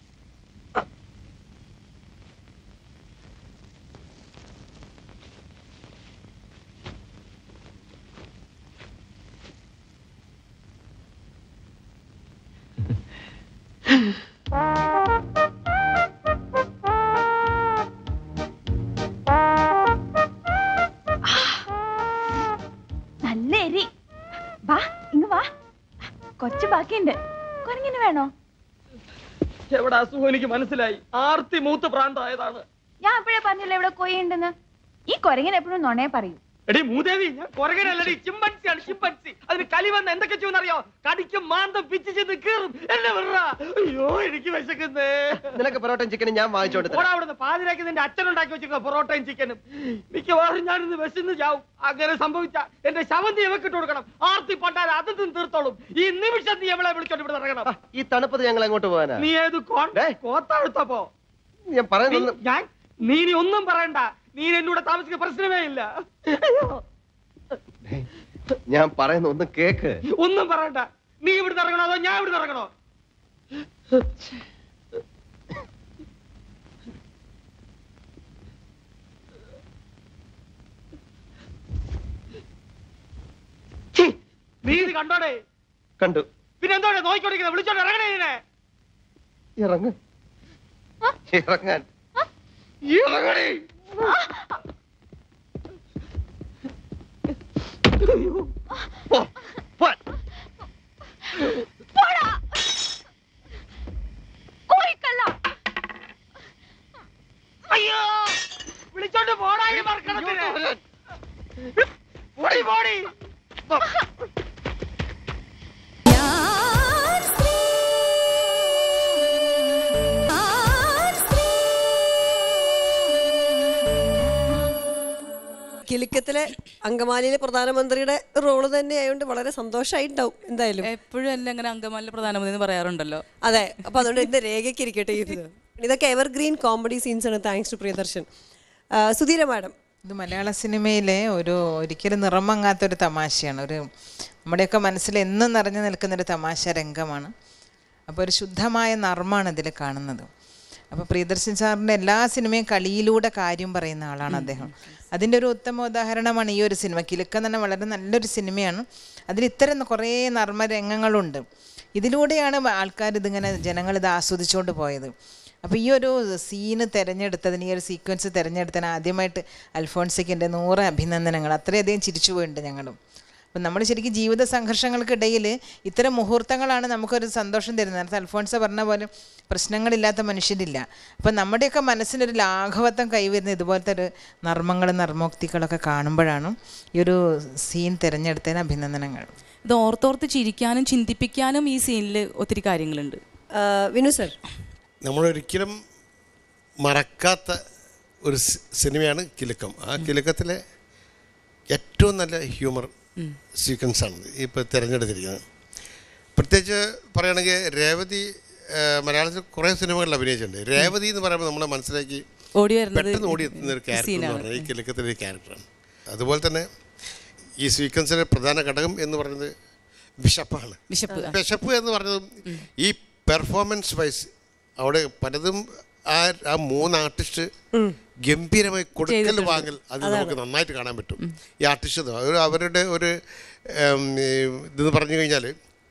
നല്ല എരി വാ ഇങ്ങ് വാ കൊച്ചു ബാക്കിയുണ്ട് കൊരങ്ങിന് വേണോ എവിടെ അസുഖം എനിക്ക് മനസ്സിലായി ആർത്തി മൂത്ത് പ്രാന്തായതാണ് ഞാൻ അപ്പോഴേ പറഞ്ഞില്ല ഇവിടെ കോയി ഉണ്ടെന്ന് ഈ കൊരങ്ങൻ എപ്പോഴും നുണയെ പറയൂ എടി മൂദേവി ഞാൻ കൊരകനല്ലടി ചിമ്പൻസിയാണ് ചിമ്പൻസി അതിന് കലി വന്ന് എന്തൊക്കെ ചെയ്യുമെന്നറിയോ കടിക്കും മാന്തം പിച്ച് ചെന്ന് കീറും എന്നെ വിടറാ അയ്യോ എനിക്ക് വിശക്കുന്നേ നിനക്ക് പൊറോട്ടയും ചിക്കനും ഞാൻ വാങ്ങിച്ചോണ്ട് ഓടാ അവിടുന്ന് പാതിരാക്കി നിന്റെ അച്ഛൻ ഉണ്ടാക്കി വെച്ചിരിക്കുന്ന പൊറോട്ടയും ചിക്കനും മിക്കവാറും ഞാനിന്ന് വിശന്ന് ചാവും അങ്ങനെ സംഭവിച്ച എന്റെ ശവം നീ ഇവക്കിട്ട് കൊടുക്കണം ആർത്തി പണ്ടാൽ അത് നിന്ന് തീർത്തോളും ഈ നിമിഷം നീ എവളെ വിളിച്ചോണ്ട് ഇവിടെ ഇറങ്ങണം ഈ തണുപ്പത്ത് ഞങ്ങൾ എങ്ങോട്ട് പോകാനാ നീ ഏത് കോൺ കോത്താഴ്ത്തപ്പോ ഞാൻ പറയുന്നത് ഞാൻ നീ ഇനി ഒന്നും പറയണ്ട നീ എന്നൂടെ താമസിക്കുന്ന പ്രശ്നമേ ഇല്ല ഞാൻ പറയുന്ന ഒന്ന് കേക്ക് ഒന്നും പറയണ്ട നീ ഇവിടുന്ന് ഇറങ്ങണോ അതോ ഞാൻ ഇവിടുന്ന് ഇറങ്ങണോ ഛീ, നീ ഇത് കണ്ടോടെ കണ്ടു പിന്നെ എന്തോടെ നോക്കിക്കൊണ്ടിരിക്കുന്നത് വിളിച്ചോണ്ട് ഇറങ്ങണേ ഇതിനെ ഇറങ്ങ് ഇറങ്ങാൻ ഇറങ്ങണേ പോ, പോ. പോടാ കോഴിക്കല്ല അയ്യോ വിളിച്ചോണ്ട് പോടാ ഈ മറക്കണത്തിന് പോടി പോടി കിലുക്കത്തിലെ അങ്കമാലിയിലെ പ്രധാനമന്ത്രിയുടെ റോള് തന്നെ ആയതുകൊണ്ട് വളരെ സന്തോഷമായിട്ടുണ്ടാവും എന്തായാലും എപ്പോഴും എന്നെ അങ്ങനെ അങ്കമാലിലെ പ്രധാനമന്ത്രി എന്ന് പറയാറുണ്ടല്ലോ അതെ അപ്പൊ അതുകൊണ്ട് എന്റെ രേഖയ്ക്ക് ഇരിക്കട്ടെ ഇത് ഇതൊക്കെ എവർഗ്രീൻ കോമഡി സീൻസ് ആണ് താങ്ക്സ് ടു പ്രിയദർശൻ ആ, സുധീര മാഡം ഇത് മലയാള സിനിമയിലെ ഒരു ഒരിക്കലും നിറമങ്ങാത്തൊരു തമാശയാണ് ഒരു നമ്മുടെയൊക്കെ മനസ്സിൽ എന്നും നിറഞ്ഞു നിൽക്കുന്നൊരു തമാശ രംഗമാണ് അപ്പോൾ ഒരു ശുദ്ധമായ നർമ്മാണ് ഇതിൽ കാണുന്നത് അപ്പോൾ പ്രിയദർശൻ സാറിൻ്റെ എല്ലാ സിനിമയും കളിയിലൂടെ കാര്യം പറയുന്ന ആളാണ് അദ്ദേഹം അതിൻ്റെ ഒരു ഉത്തമ ഉദാഹരണമാണ് ഈ ഒരു സിനിമ കിലുക്കം തന്നെ വളരെ നല്ലൊരു സിനിമയാണ് അതിൽ ഇത്തരം കുറേ നർമ്മ രംഗങ്ങളുണ്ട് ഇതിലൂടെയാണ് ആൾക്കാർ ഇതിങ്ങനെ ജനങ്ങൾ ഇത് ആസ്വദിച്ചുകൊണ്ട് പോയത് അപ്പോൾ ഈ ഒരു സീന് തിരഞ്ഞെടുത്തതിന് ഈ ഒരു സീക്വൻസ് തിരഞ്ഞെടുത്തതിന് ആദ്യമായിട്ട് അൽഫോൺസയ്ക്ക് എൻ്റെ നൂറ് അഭിനന്ദനങ്ങൾ അത്രയധികം ചിരിച്ചു പോയിട്ടുണ്ട് ഞങ്ങളും അപ്പം നമ്മൾ ശരിക്കും ജീവിത സംഘർഷങ്ങൾക്കിടയിൽ ഇത്തരം മുഹൂർത്തങ്ങളാണ് നമുക്കൊരു സന്തോഷം തരുന്നത് നേരത്തെ അൽഫോൺസ പറഞ്ഞ പോലെ പ്രശ്നങ്ങളില്ലാത്ത മനുഷ്യരില്ല അപ്പം നമ്മുടെയൊക്കെ മനസ്സിനൊരു ലാഘവത്വം കൈവരുന്ന ഇതുപോലത്തെ ഒരു നർമ്മങ്ങളും നർമ്മോക്തികളൊക്കെ കാണുമ്പോഴാണ് ഈ ഒരു സീൻ തിരഞ്ഞെടുത്തതിന് അഭിനന്ദനങ്ങൾ ഇത് ഓർത്തോർത്ത് ചിരിക്കാനും ചിന്തിപ്പിക്കാനും ഈ സീനിൽ ഒത്തിരി കാര്യങ്ങളുണ്ട് ആ, വിനു സർ നമ്മളൊരിക്കലും മറക്കാത്ത ഒരു സി- സിനിമയാണ് കിലുക്കം ആ കിലുക്കത്തിലെ ഏറ്റവും നല്ല ഹ്യൂമർ സീക്വൻസാണ് ഇപ്പോൾ തിരഞ്ഞെടുത്തിരിക്കുന്നത് പ്രത്യേകിച്ച് പറയുകയാണെങ്കിൽ രേവതി ആ, മലയാളത്തിൽ കുറേ സിനിമകളിൽ അഭിനയിച്ചിട്ടുണ്ട് രേവതി എന്ന് പറയുമ്പോൾ നമ്മുടെ മനസ്സിലേക്ക് ഓടി വരുന്നത് പെട്ടെന്ന് ഓടി എത്തുന്ന ഒരു ക്യാരക്ടർ എന്ന് സീനാണ്. പറഞ്ഞാൽ ഈ കിലുക്കത്തിലെ ഒരു ക്യാരക്ടറാണ് അതുപോലെ തന്നെ ഈ സീക്വൻസിലെ പ്രധാന ഘടകം എന്ന് പറയുന്നത് വിശപ്പാണ് വിശപ്പ്. വിശപ്പ് എന്ന് പറഞ്ഞതും ഈ പെർഫോമൻസ് വൈസ് അവിടെ പലതും ആ ആ മൂന്ന് ആർട്ടിസ്റ്റ് ഗംഭീരമായി കൊടുക്കൽ വാങ്ങൽ അത് നമുക്ക് നന്നായിട്ട് കാണാൻ പറ്റും ഈ ആർട്ടിസ്റ്റ് ഒരു അവരുടെ ഒരു ഉം, ഈ ഇതെന്ന് പറഞ്ഞു കഴിഞ്ഞാൽ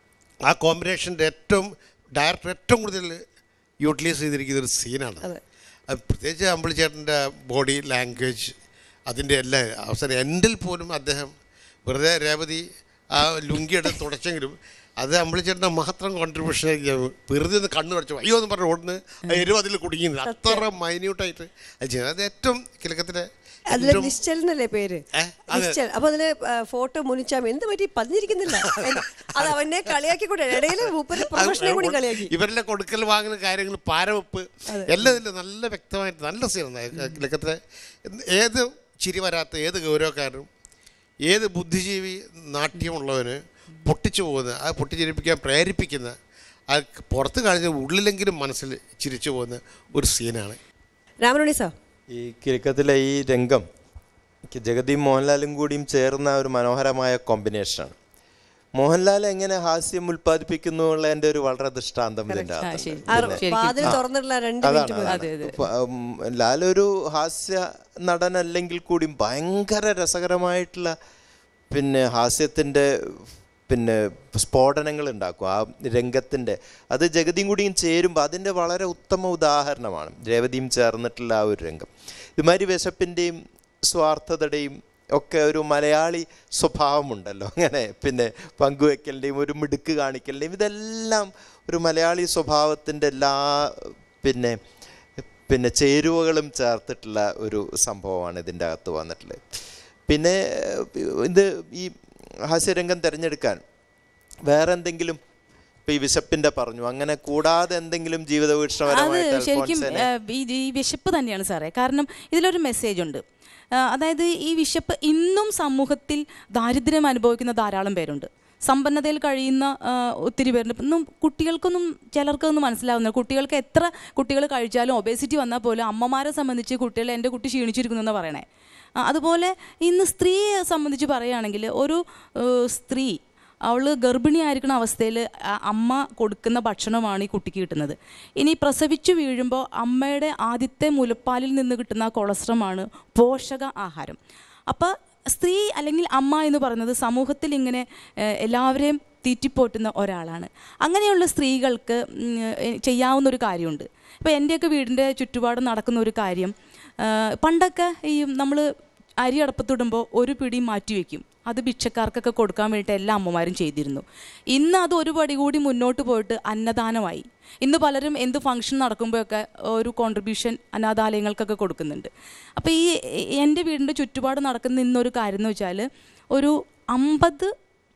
ആ കോമ്പിനേഷൻ്റെ ഏറ്റവും ഡയറക്ടർ ഏറ്റവും കൂടുതൽ യൂട്ടിലൈസ് ചെയ്തിരിക്കുന്ന ഒരു സീനാണ് അത് പ്രത്യേകിച്ച് അമ്പിളിച്ചേട്ടൻ്റെ ബോഡി ലാംഗ്വേജ് അതിൻ്റെ എല്ലാ അവസരം എൻഡിൽ പോലും അദ്ദേഹം വെറുതെ രേവതി ആ ലുങ്കി എടുത്ത് തുടച്ചെങ്കിലും അത് അമ്പിളിച്ചേട്ടൻ്റെ മാത്രം കോൺട്രിബ്യൂഷൻ വെറുതെ ഒന്ന് കണ്ണു കടച്ചു അയ്യോ എന്ന് പറഞ്ഞ് ഓടുന്നു എരിവ് അതിൽ കുടുങ്ങിയത് അത്ര മൈന്യൂട്ടായിട്ട് അത് ചെയ്യുന്നത് അത് ഏറ്റവും കിഴക്കത്തിലെ അതില് ഏറ്റവും നിശ്ചൽ എന്നല്ലേ പേര് ഏ, അതെ. നിശ്ചൽ അപ്പൊ അതില് ഫോട്ടോ മുനിച്ചാമി എന്ത് പറ്റി പതിഞ്ഞിരിക്കുന്നില്ല അത് അവനെ കളിയാക്കി കൂടെ ഇടയില് മൂപ്പര് പ്രൊഫഷനെ കൂടി കളിയാക്കി ഇവരുടെ കൊടുക്കൽ വാങ്ങുന്ന കാര്യങ്ങൾ പാരവെപ്പ് എല്ലാം ഇതിൽ നല്ല വ്യക്തമായിട്ട് നല്ല സീനാണ് കിഴക്കത്തിലെ ഏത് ചിരി വരാത്ത ഏത് ഗൗരവക്കാരനും ഏത് ബുദ്ധിജീവി നാട്യമുള്ളവന് പൊട്ടിച്ചു പോകുന്ന ആ പൊട്ടിച്ചിരിപ്പിക്കാൻ പ്രേരിപ്പിക്കുന്ന ആ പുറത്ത് കാണിച്ച ഉള്ളിലെങ്കിലും മനസ്സിൽ ചിരിച്ചു പോകുന്ന ഒരു സീനാണ് രാമനുണ്ണി സാർ ഈ കിഴക്കത്തിലെ ഈ രംഗം ക്ക് ജഗതിയും മോഹൻലാലും കൂടിയും ചേർന്ന ഒരു മനോഹരമായ കോമ്പിനേഷനാണ് മോഹൻലാൽ എങ്ങനെ ഹാസ്യം ഉൽപ്പാദിപ്പിക്കുന്നു എന്നുള്ളതിൻ്റെ ഒരു വളരെ ദൃഷ്ടാന്തം ഇതിൻ്റെ ആ, അകത്തുണ്ട്. ശരി. ആ ശരിക്കും. വാതിൽ തുറന്നിട്ടുള്ള രണ്ട് മിനിറ്റ് അതാണ് മതി. അതെ, അതെ. പ- ഉം, ലാലൊരു ഹാസ്യ നടനല്ലെങ്കിൽ കൂടിയും ഭയങ്കര രസകരമായിട്ടുള്ള പിന്നെ ഹാസ്യത്തിൻ്റെ പിന്നെ സ്ഫോടനങ്ങൾ ഉണ്ടാക്കും ആ രംഗത്തിൻ്റെ അത് ജഗതിയും കൂടിയും ചേരുമ്പോൾ അതിൻ്റെ വളരെ ഉത്തമ ഉദാഹരണമാണ് രേവതിയും ചേർന്നിട്ടുള്ള ആ ഒരു രംഗം ഇതുമാതിരി വിശപ്പിൻ്റെയും സ്വാർത്ഥതയുടെയും ഒക്കെ ഒരു മലയാളി സ്വഭാവമുണ്ടല്ലോ അങ്ങനെ പിന്നെ പങ്കുവെക്കലിൻ്റെയും ഒരു മിടുക്ക് കാണിക്കലിൻ്റെയും ഇതെല്ലാം ഒരു മലയാളി സ്വഭാവത്തിൻ്റെ എല്ലാ പിന്നെ പിന്നെ ചേരുവകളും ചേർത്തിട്ടുള്ള ഒരു സംഭവമാണ് ഇതിൻ്റെ അകത്ത് വന്നിട്ടുള്ളത് പിന്നെ ഏഹ്, ഇത് ഈ ഹാസ്യരംഗം തിരഞ്ഞെടുക്കാൻ വേറെ എന്തെങ്കിലും ഇപ്പൊ ഈ വിശപ്പിന്റെ പറഞ്ഞു അങ്ങനെ കൂടാതെ എന്തെങ്കിലും ജീവിത അത് വീക്ഷണപരമായിട്ട് ശരിക്കും അൽഫോൻസിനെ ആ, ഈ ഈ വിശപ്പ് തന്നെയാണ് സാറേ കാരണം ഇതിലൊരു മെസ്സേജ് ഉണ്ട് ആ, അതായത് ഈ വിശപ്പ് ഇന്നും സമൂഹത്തിൽ ദാരിദ്ര്യം അനുഭവിക്കുന്ന ധാരാളം പേരുണ്ട് സമ്പന്നതയിൽ കഴിയുന്ന ആ, ഒത്തിരി പേരുണ്ട് ഇന്നും കുട്ടികൾക്കൊന്നും ചിലർക്കൊന്നും മനസ്സിലാവുന്നില്ല കുട്ടികൾക്ക് എത്ര കുട്ടികൾ കഴിച്ചാലും ഒബേസിറ്റി വന്നാൽ പോലും അമ്മമാരെ സംബന്ധിച്ച് കുട്ടികൾ എൻ്റെ കുട്ടി ക്ഷീണിച്ചിരിക്കുന്നു എന്ന് പറയണേ ആ, അതുപോലെ ഇന്ന് സ്ത്രീയെ സംബന്ധിച്ച് പറയുകയാണെങ്കിൽ ഒരു ഏഹ്, സ്ത്രീ അവൾ ഗർഭിണിയായിരിക്കുന്ന അവസ്ഥയിൽ അമ്മ കൊടുക്കുന്ന ഭക്ഷണമാണ് ഈ കുട്ടിക്ക് കിട്ടുന്നത് ഇനി പ്രസവിച്ചു വീഴുമ്പോൾ അമ്മയുടെ ആദ്യത്തെ മുലപ്പാലിൽ നിന്ന് കിട്ടുന്ന ആ കൊളസ്ട്രമാണ് പോഷക ആഹാരം അപ്പോൾ സ്ത്രീ അല്ലെങ്കിൽ അമ്മ എന്ന് പറയുന്നത് സമൂഹത്തിൽ ഇങ്ങനെ ഏഹ്, എല്ലാവരെയും തീറ്റിപ്പോറ്റുന്ന ഒരാളാണ് അങ്ങനെയുള്ള സ്ത്രീകൾക്ക് ഉം, ഏഹ്, ചെയ്യാവുന്ന ഒരു കാര്യമുണ്ട് ഇപ്പോൾ എൻ്റെയൊക്കെ വീടിൻ്റെ ചുറ്റുപാട് നടക്കുന്ന ഒരു കാര്യം ഏഹ്, പണ്ടൊക്കെ ഈ നമ്മൾ അരി അടപ്പത്തിടുമ്പോൾ ഒരു പിടി മാറ്റി വയ്ക്കും അത് ഭിക്ഷക്കാർക്കൊക്കെ കൊടുക്കാൻ വേണ്ടിയിട്ട് എല്ലാ അമ്മമാരും ചെയ്തിരുന്നു ഇന്ന് അത് ഒരു പടി കൂടി മുന്നോട്ട് പോയിട്ട് അന്നദാനമായി ഇന്ന് പലരും എന്ത് ഫംഗ്ഷൻ നടക്കുമ്പോഴൊക്കെ ഒരു കോൺട്രിബ്യൂഷൻ അനാഥാലയങ്ങൾക്കൊക്കെ കൊടുക്കുന്നുണ്ട് അപ്പോൾ ഈ എൻ്റെ വീടിൻ്റെ ചുറ്റുപാട് നടക്കുന്ന ഇന്നൊരു കാര്യം എന്ന് വെച്ചാൽ ഒരു അമ്പത്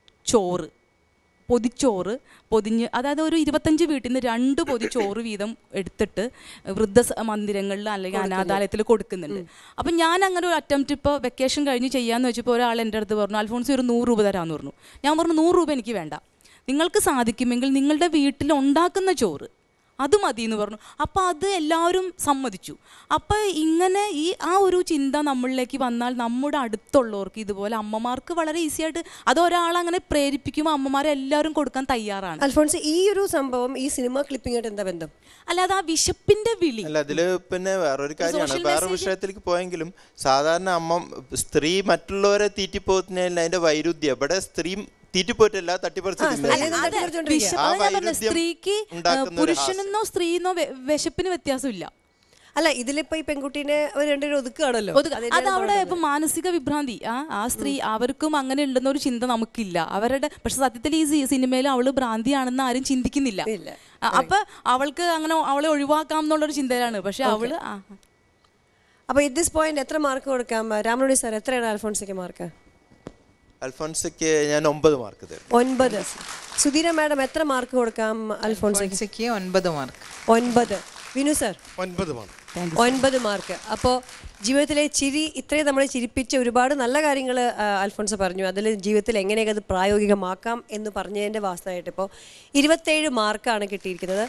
ചോറ് പൊതിച്ചോറ് പൊതിഞ്ഞ് അതായത് ഒരു ഇരുപത്തഞ്ച് വീട്ടിൽ നിന്ന് രണ്ട് പൊതിച്ചോറ് വീതം എടുത്തിട്ട് വൃദ്ധ സ- മന്ദിരങ്ങളിൽ അല്ലെങ്കിൽ അനാഥാലയത്തിൽ കൊടുക്കുന്നുണ്ട് അപ്പം ഞാൻ അങ്ങനെ ഒരു അറ്റംപ്റ്റ് ഇപ്പോൾ വെക്കേഷൻ കഴിഞ്ഞ് ചെയ്യാന്ന് വെച്ചപ്പോൾ ഒരാൾ എൻ്റെ അടുത്ത് പറഞ്ഞു അൽഫോൺസി ഒരു നൂറ് രൂപ തരാമെന്ന് പറഞ്ഞു ഞാൻ പറഞ്ഞു നൂറ് രൂപ എനിക്ക് വേണ്ട നിങ്ങൾക്ക് സാധിക്കുമെങ്കിൽ നിങ്ങളുടെ വീട്ടിൽ ഉണ്ടാക്കുന്ന ചോറ് അത് മതി എന്ന് പറഞ്ഞു അപ്പം അത് എല്ലാവരും സമ്മതിച്ചു അപ്പം ഇങ്ങനെ ഈ ആ ഒരു ചിന്ത നമ്മളിലേക്ക് വന്നാൽ നമ്മുടെ അടുത്തുള്ളവർക്ക് ഇതുപോലെ അമ്മമാർക്ക് വളരെ ഈസി ആയിട്ട് അത് ഒരാളങ്ങനെ പ്രേരിപ്പിക്കുമ്പോൾ അമ്മമാരെ എല്ലാവരും കൊടുക്കാൻ തയ്യാറാണ് അൽഫോൺസ് ഈ ഒരു സംഭവം ഈ സിനിമ ക്ലിപ്പിംഗായിട്ട് എന്താ ബന്ധം അല്ലാതെ ആ വിശപ്പിന്റെ വിളി അല്ല അതില് പിന്നെ വേറൊരു കാര്യമാണ് social വേറെ message- വിഷയത്തിലേക്ക് പോയെങ്കിലും സാധാരണ അമ്മ സ്ത്രീ മറ്റുള്ളവരെ തീറ്റിപ്പോകുന്നതിൽ അതിന്റെ വൈരുദ്ധ്യം ഇവിടെ സ്ത്രീ തീറ്റിപ്പോറ്റല്ല തട്ടിപ്പറിച്ച് തിന്നുക. അല്ലെങ്കിൽ തട്ടിപ്പറിച്ചുകൊണ്ടിരിക്കുക. വിശ- ആ അതാ ഞാൻ പറഞ്ഞത് വൈരുദ്ധ്യം സ്ത്രീക്ക് ഉണ്ടാക്കുന്ന ഒരു പുരുഷനെന്നോ സ്ത്രീന്നോ വെ- വിശപ്പിന് വ്യത്യാസമില്ല അല്ല ഇതിലിപ്പോ ഈ പെൺകുട്ടീനെ ഒരു രണ്ടുപേരും ഒതുക്കുകയാണല്ലോ ഒതുക്ക- അത് അവിടെ ഇപ്പൊ മാനസിക വിഭ്രാന്തി ആ ആ സ്ത്രീ അവർക്കും അങ്ങനെ ഉണ്ടെന്ന ഒരു ചിന്ത നമുക്കില്ല അവരുടെ പക്ഷെ സത്യത്തിൽ ഈ സി- സിനിമയിൽ അവള് ഭ്രാന്തിയാണെന്ന് ആരും ചിന്തിക്കുന്നില്ല ഇല്ല. ആ, അപ്പൊ അവൾക്ക് അങ്ങനെ അവളെ ഒഴിവാക്കാം എന്നുള്ളൊരു ചിന്തയിലാണ് പക്ഷെ അവള് ആ അപ്പൊ ഇറ്റ് ദിസ് പോയിന്റ് എത്ര മാർക്ക് കൊടുക്കാം രാമനോടി സാർ എത്രയാണ് അൽഫോൺസിക്ക് മാർക്ക് അൽഫോൺസയ്ക്ക് ഞാൻ ഒമ്പത് മാർക്ക് തരും ഒൻപത് സുധീര മാഡം എത്ര മാർക്ക് കൊടുക്കാം അൽഫോൺസിക്ക് ഫോൺസിക്ക് ഒൻപത് മാർക്ക് ഒൻപത് വിനു സാർ ഒൻപത് മാർക്ക് ഒൻപത് മാർക്ക് അപ്പോൾ ജീവിതത്തിലെ ചിരി ഇത്രയും നമ്മളെ ചിരിപ്പിച്ച ഒരുപാട് നല്ല കാര്യങ്ങൾ അൽഫോൺസ് പറഞ്ഞു അതിൽ ജീവിതത്തിൽ എങ്ങനെയൊക്കെ അത് പ്രായോഗികമാക്കാം എന്ന് പറഞ്ഞതിൻ്റെ വാസ്തവമായിട്ട് ഇപ്പോൾ ഇരുപത്തേഴ് മാർക്കാണ് കിട്ടിയിരിക്കുന്നത്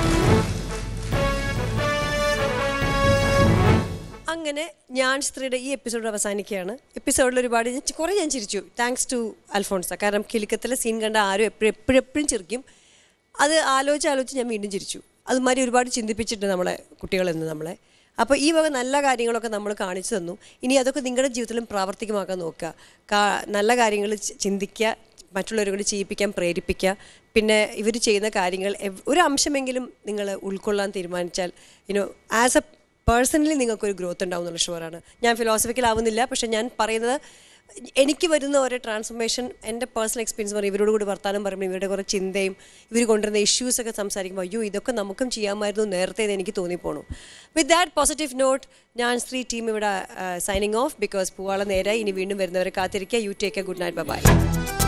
അങ്ങനെ ഞാൻ സ്ത്രീയുടെ ഈ എപ്പിസോഡ് അവസാനിക്കുകയാണ് എപ്പിസോഡിൽ ഒരുപാട് ഞാൻ ചി- കുറേ ഞാൻ ചിരിച്ചു താങ്ക്സ് ടു അൽഫോൺസ കാരണം കിലുക്കത്തിലെ സീൻ കണ്ട ആരും എപ്പോഴും എപ്പോഴും എപ്പോഴും ചിരിക്കും അത് ആലോചിച്ച് ആലോചിച്ച് ഞാൻ വീണ്ടും ചിരിച്ചു അതുമാതിരി ഒരുപാട് ചിന്തിപ്പിച്ചിട്ടുണ്ട് നമ്മളെ കുട്ടികളെന്ന് നമ്മളെ അപ്പോൾ ഈ വക നല്ല കാര്യങ്ങളൊക്കെ നമ്മൾ കാണിച്ചു തന്നു ഇനി അതൊക്കെ നിങ്ങളുടെ ജീവിതത്തിലും പ്രാവർത്തികമാക്കാൻ നോക്കുക കാ- നല്ല കാര്യങ്ങൾ ചി- ചിന്തിക്കുക മറ്റുള്ളവരെ കൊണ്ട് ചെയ്യിപ്പിക്കാൻ പ്രേരിപ്പിക്കുക പിന്നെ ഇവർ ചെയ്യുന്ന കാര്യങ്ങൾ എവ്- ഒരു അംശമെങ്കിലും നിങ്ങൾ ഉൾക്കൊള്ളാൻ തീരുമാനിച്ചാൽ യുനോ ആസ് എ പേഴ്സണലി നിങ്ങൾക്കൊരു ഗ്രോത്ത് ഉണ്ടാവും എന്നുള്ള ഷുവറാണ് ഞാൻ ഫിലോസഫിക്കൽ ആവുന്നില്ല പക്ഷെ ഞാൻ പറയുന്നത് എനിക്ക് വരുന്ന ഓരോ ട്രാൻസ്ഫോർമേഷൻ എൻ്റെ പേഴ്സണൽ എക്സ്പീരിയൻസ് പറയും ഇവരോട് കൂടി വർത്താനം പറയുമ്പോൾ ഇവരുടെ കുറേ ചിന്തയും ഇവർ കൊണ്ടുവരുന്ന ഇഷ്യൂസ് ഒക്കെ സംസാരിക്കുമ്പോൾ അയ്യോ ഇതൊക്കെ നമുക്കും ചെയ്യാമായിരുന്നു നേരത്തെ എന്ന് എനിക്ക് തോന്നിപ്പോണു വിത്ത് ദാറ്റ് പോസിറ്റീവ് നോട്ട് ഞാൻ സ്ത്രീ ടീം ഇവിടെ സൈനിങ് ഓഫ് ബിക്കോസ് പൂവാള നേരെ ഇനി വീണ്ടും വരുന്നവരെ കാത്തിരിക്കുക you take a good night by